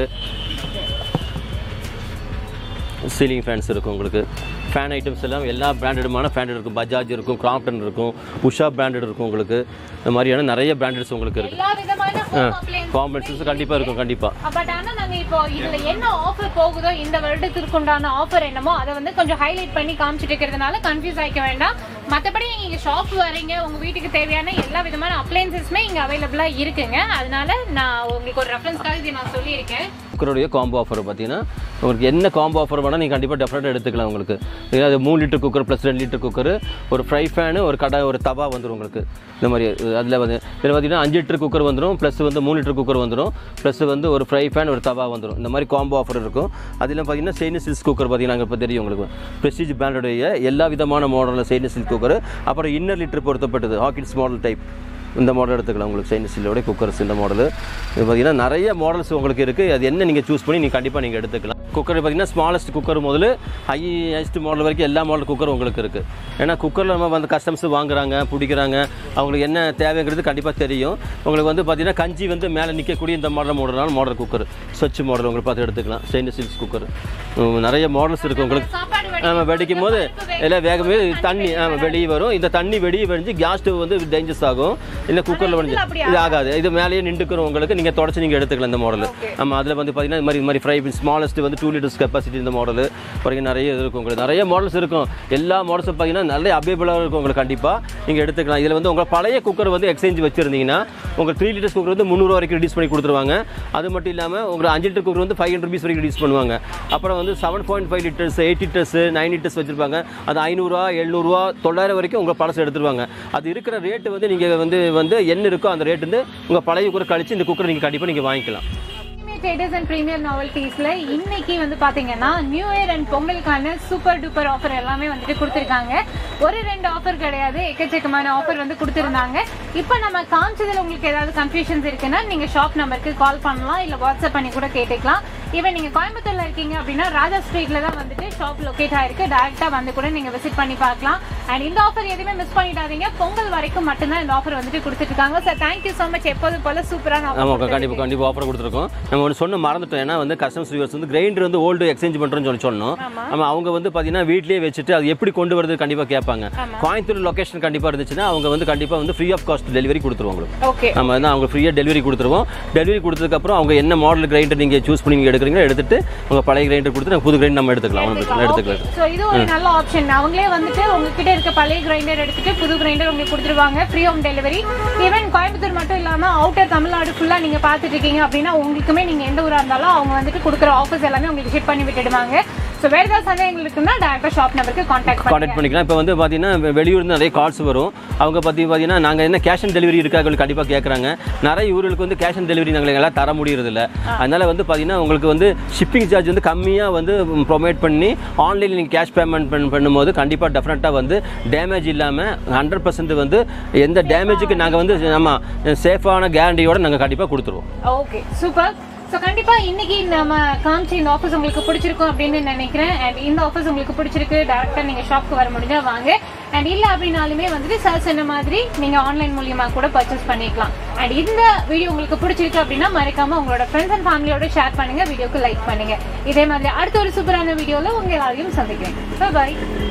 சீலிங் ஃபேன்ஸ் இருக்கும் உங்களுக்கு ஃபேன் ஐட்டம்ஸ் எல்லாம் எல்லா பிராண்டடுமான ஃபேன் இருக்கும் பஜாஜ் இருக்கும் கிராம்ப்டன் இருக்கும் உஷா பிராண்டட் இருக்கும் உங்களுக்கு இந்த மாதிரியான நிறைய பிராண்டட்ஸ் உங்களுக்கு இருக்குது எல்லா விதமான ஹோம் அப்ளையன்ஸ் காம்பன்ஸஸ் கண்டிப்பாக இருக்கும் கண்டிப்பாக பட் ஆனா நாங்க இப்போ இதுல என்ன ஆஃபர் போகுதோ இந்த வருடத்திற்கு உண்டான ஆஃபர் என்னமோ அதை வந்து கொஞ்சம் ஹைலைட் பண்ணி காமிச்சிட்டு இருக்கிறதுனால கன்ஃபியூஸ் ஆகிக்க வேண்டாம் மத்தபடி நீங்க இங்க ஷாப் வரீங்க உங்க வீட்டுக்கு தேவையான எல்லா விதமான அப்ளையன்சஸுமே இங்க அவைலபிளா இருக்குங்க அதனால நான் உங்களுக்கு ஒரு ரெஃபரன்ஸ்க்காக இதை நான் சொல்லியிருக்கேன் குக்கருடைய காம்போ ஆஃபர் பார்த்தீங்கன்னா உங்களுக்கு என்ன காம்போ ஆஃபர் வேணால் நீங்கள் கண்டிப்பாக டெஃபினட்டாக எடுத்துக்கலாம் உங்களுக்கு ஏன்னா அது மூணு லிட்டர் குக்கர் ப்ளஸ் ரெண்டு லிட்டர் குக்கர் ஒரு ஃப்ரை ஃபேனு ஒரு கடை ஒரு தவா வந்துடும் உங்களுக்கு இந்த மாதிரி அதில் வந்து இதில் பார்த்தீங்கன்னா அஞ்சு லிட்டர் குக்கர் வந்துடும் ப்ளஸ் வந்து மூணு லிட்டர் குக்கர் வந்துடும் ப்ளஸ் வந்து ஒரு ஃப்ரை ஃபேன் ஒரு தவா வந்துடும் இந்த மாதிரி காம்போ ஆஃபர் இருக்கும் அதில் பார்த்தீங்கன்னா ஸ்டெயின்லெஸ் ஸ்டீல் குக்கர் பார்த்தீங்கன்னா இப்போ தெரியும் உங்களுக்கு ப்ரெஸ்டீஜ் பிராண்டுடைய எல்லா விதமான மாடலில் ஸ்டெயின்லெஸ் ஸ்டீல் குக்கர் அப்புறம் இன்னர் லிட்டர் பொருத்தப்பட்டது ஹாக்கின்ஸ் மாடல் டைப் இந்த மாடல் எடுத்துக்கலாம் உங்களுக்கு சைனஸ் ஸ்டீலோட குக்கர்ஸ் இந்த மாடல் இது பார்த்தீங்கன்னா நிறைய மாடல்ஸ் உங்களுக்கு இருக்குது அது என்ன நீங்கள் சூஸ் பண்ணி நீங்கள் கண்டிப்பாக நீங்கள் எடுத்துக்கலாம் குக்கர் பார்த்தீங்கன்னா ஸ்மாலஸ்ட் குக்கர் முதல்ல ஹையஸ்ட் மாடல் வரைக்கும் எல்லா மாடல் குக்கர் உங்களுக்கு இருக்குது ஏன்னா குக்கரில் நம்ம வந்து கஸ்டமர்ஸ் வாங்குறாங்க பிடிக்கிறாங்க அவங்களுக்கு என்ன தேவைங்கிறது கண்டிப்பாக தெரியும் உங்களுக்கு வந்து பார்த்தீங்கன்னா கஞ்சி வந்து மேலே நிற்கக்கூடிய இந்த மாடல் மாடல்னால மாடல் குக்கர் ஸ்வச் மாடல் உங்களுக்கு பார்த்து எடுத்துக்கலாம் ஸ்டெயின்லெஸ் ஸ்டீல்ஸ் குக்கர் நிறைய மாடல்ஸ் இருக்குது உங்களுக்கு சாப்பாடு வடி- ஆமாம் வெடிக்கும் போது எல்லாம் வேகமே தண்ணி ஆமாம் வெளியே வரும் இந்த தண்ணி வெளியே வடிஞ்சு கேஸ் ஸ்டவ் வந்து டேஞ்சர்ஸ் ஆகும் இல்லை குக்கரில் வடிஞ்சு அப்படி இது ஆகாது இது மேலேயே நின்றுக்கிறோம் உங்களுக்கு நீங்கள் தொடச்சி நீங்கள் எடுத்துக்கலாம் இந்த மாடல் ஆமாம் அதில் வந்து பார்த்தீங்கன்னா இது மாதிரி இது மாதிரி ஃப்ரை ஸ்மாலஸ்ட் வந்து டூ லிட்டர்ஸ் கெப்பாசிட்டி இந்த மாடல் வரைக்கும் நிறைய இது இருக்கும் உங்களுக்கு நிறைய மாடல்ஸ் இருக்கும் எல்லா மாடல்ஸும் பார்த்தீங்கன்னா நல்ல அவைலபிளாக இருக்கும் உங்களுக்கு கண்டிப்பாக நீங்கள் எடுத்துக்கலாம் இதில் வந்து உங்கள் பழைய குக்கர் வந்து எக்ஸ்சேஞ்ச் வச்சுருந்தீங்கன்னா உங்கள் த்ரீ லிட்டர்ஸ் குக்கர் வந்து முந்நூறுவா வரைக்கும் ரிடியூஸ் பண்ணி கொடுத்துருவாங்க அது மட்டும் இல்லாமல் உங்களுக்கு அஞ்சு லிட்டர் குக்கர் வந்து ஃபைவ் ஹண்ட்ரட் ருபீஸ் வரைக்கும் ரிடியூஸ் பண்ணுவாங்க அப்புறம் வந்து seven point five litres eight litres nine litres வச்சிருப்பாங்க அது ஐநூறுரூவா எழுநூறுவா தொள்ளாயிரம் வரைக்கும் உங்கள் பழசு எடுத்துருவாங்க அது இருக்கிற ரேட்டு வந்து நீங்கள் வந்து வந்து என்ன இருக்கோ அந்த ரேட் வந்து உங்கள் பழைய குக்கர் கழிச்சு இந்த குக்கர் நீங்கள் கண்டிப்பாக நீங்கள் வாங்கிக்கலாம் ட்ரேடர்ஸ் அண்ட் ப்ரீமியர் நாவல்டிஸ்ல இன்னைக்கு வந்து பாத்தீங்கன்னா நியூ இயர் அண்ட் பொங்கலுக்கான சூப்பர் டூப்பர் ஆஃபர் எல்லாமே வந்துட்டு கொடுத்துருக்காங்க ஒரு ரெண்டு ஆஃபர் கிடையாது எக்கச்சக்கமான ஆஃபர் வந்து கொடுத்துருந்தாங்க இப்போ நம்ம காமிச்சதுல உங்களுக்கு ஏதாவது கன்ஃபியூஷன்ஸ் இருக்குன்னா நீங்க ஷாப் நம்பருக்கு கால் பண்ணலாம் இல்ல வாட்ஸ்அப் பண்ணி கூட கேட்டுக்கலாம் ஈவன் நீங்க கோயம்புத்தூர்ல இருக்கீங்க அப்படின்னா ராஜா ஸ்ட்ரீட்ல தான் வந்துட்டு ஷாப் லொகேட் ஆயிருக்கு டேரக்டா வந்து கூட நீங்க விசிட் பண்ணி பார்க்கலாம் அண்ட் இந்த ஆஃபர் எதுவுமே மிஸ் பண்ணிடாதீங்க பொங்கல் வரைக்கும் மட்டும்தான் இந்த ஆஃபர் வந்துட்டு கொடுத்துட்டு இருக்காங்க சார் தேங்க்யூ ஸோ மச் எப்போதும் போல சூப்பரான ஆமாம் ஆஃபர் கண்டிப்பாக கண்டிப்பாக ஆஃபர் கொடுத்துருக்கோம் நம்ம ஒன்று சொன்ன மறந்துட்டோம் ஏன்னா வந்து கஸ்டமர்ஸ் வியூவர்ஸ் வந்து கிரைண்டர் வந்து ஓல்டு எக்ஸ்சேஞ்ச் பண்ணுறோன்னு சொல்லி சொன்னோம் ஆமாம் அவங்க வந்து பார்த்தீங்கன்னா வீட்லேயே வச்சுட்டு அது எப்படி கொண்டு வரது கண்டிப்பாக கேட்பாங்க கோயம்புத்தூர் லொகேஷன் கண்டிப்பாக இருந்துச்சுன்னா அவங்க வந்து கண்டிப்பாக வந்து ஃப்ரீ ஆஃப் காஸ்ட் டெலிவரி கொடுத்துருவோம் உங்களுக்கு ஓகே நம்ம வந்து அவங்க ஃப்ரீயாக டெலிவரி கொடுத்துருவோம் டெலிவரி கொடுத்ததுக்கப்புறம் அவங்க என்ன மாடல் கிரைண்டர் நீங்கள் சூஸ் பண்ணி நீங்கள் எடுக்கிறீங்க எடுக்கிறீங்களோ எடுத்துட்டு உங்கள் பழைய கிரைண்டர் கொடுத்து நாங்கள் புது கிரைண்டர் நம்ம எடுத்துக்கலாம் ஒன்றும் பிரச்சனை இல்லை, எடுத்துக்கலாம் ஸோ இது ஒரு நல்ல ஆப்ஷன் அவங்களே வந்துட்டு உங்ககிட்ட இருக்க பழைய கிரைண்டர் எடுத்துட்டு புது கிரைண்டர் உங்களுக்கு கொடுத்துருவாங்க free home delivery even Coimbatore மட்டும் இல்லாம அவுட்டர் தமிழ்நாடு ஃபுல்லா நீங்க பார்த்துட்டு இருக்கீங்க அப்படின்னா உங்களுக்குமே நீங்க எந்த ஊரா இருந்தாலும் அவங்க வந்துட்டு கொடுக்குற ஆஃபர்ஸ் எல்லாமே உங்களுக்கு ஷிப் பண்ணி விட்டுடுவாங்க ஸோ வேற ஏதாவது சந்தேகங்கள் இருக்குன்னா டேரக்டா ஷாப் நம்பருக்கு கான்டாக்ட் பண்ணுங்க கான்டாக்ட் பண்ணிக்கலாம் இப்போ வந்து பார்த்தீங்கன்னா வெ- வெளியூர்ந்து நிறைய கால்ஸ் வரும் அவங்க பற்றி பார்த்தீங்கன்னா நாங்கள் என்ன கேஷ் ஆன் டெலிவரி இருக்கா உங்களுக்கு கண்டிப்பாக கேட்குறாங்க நிறைய ஊர்களுக்கு வந்து கேஷ் ஆன் டெலிவரி நாங்கள் எல்லாம் தர முடியறதில்ல அதனால் வந்து பார்த்தீங்கன்னா உங்களுக்கு வந்து ஷிப்பிங் சார்ஜ் வந்து கம்மியாக வந்து ப்ரொவைட் பண்ணி ஆன்லைனில் நீங்கள் கேஷ் பேமெண்ட் பண்ண பண்ணும்போது கண்டிப்பாக டெஃபினட்டாக வந்து டேமேஜ் இல்லாமல் ஹண்ட்ரட் பர்சன்ட் வந்து எந்த டேமேஜுக்கு நாங்கள் வந்து நம்ம சேஃபான கேரண்டியோட நாங்கள் கண்டிப்பாக கொடுத்துருவோம் ஓகே சூப்பர் ஸோ கண்டிப்பா இன்னைக்கு நம்ம காமிச்ச இந்த ஆஃபர்ஸ் உங்களுக்கு பிடிச்சிருக்கும் அப்படின்னு நினைக்கிறேன் அண்ட் இந்த ஆஃபர்ஸ் உங்களுக்கு பிடிச்சிருக்கு டேரக்டா நீங்க ஷாப்க்கு வர முடிஞ்சா வாங்க அண்ட் இல்ல அப்படின்னாலுமே வந்துட்டு சார் சொன்ன மாதிரி நீங்க ஆன்லைன் மூலியமா கூட பர்ச்சேஸ் பண்ணிக்கலாம் அண்ட் இந்த வீடியோ உங்களுக்கு பிடிச்சிருக்கு அப்படின்னா மறக்காம உங்களோட ஃப்ரெண்ட்ஸ் அண்ட் ஃபேமிலியோட ஷேர் பண்ணுங்க வீடியோக்கு லைக் பண்ணுங்க இதே மாதிரி அடுத்த ஒரு சூப்பரான வீடியோல உங்க எல்லாரையும் சந்திக்கிறேன் பாய்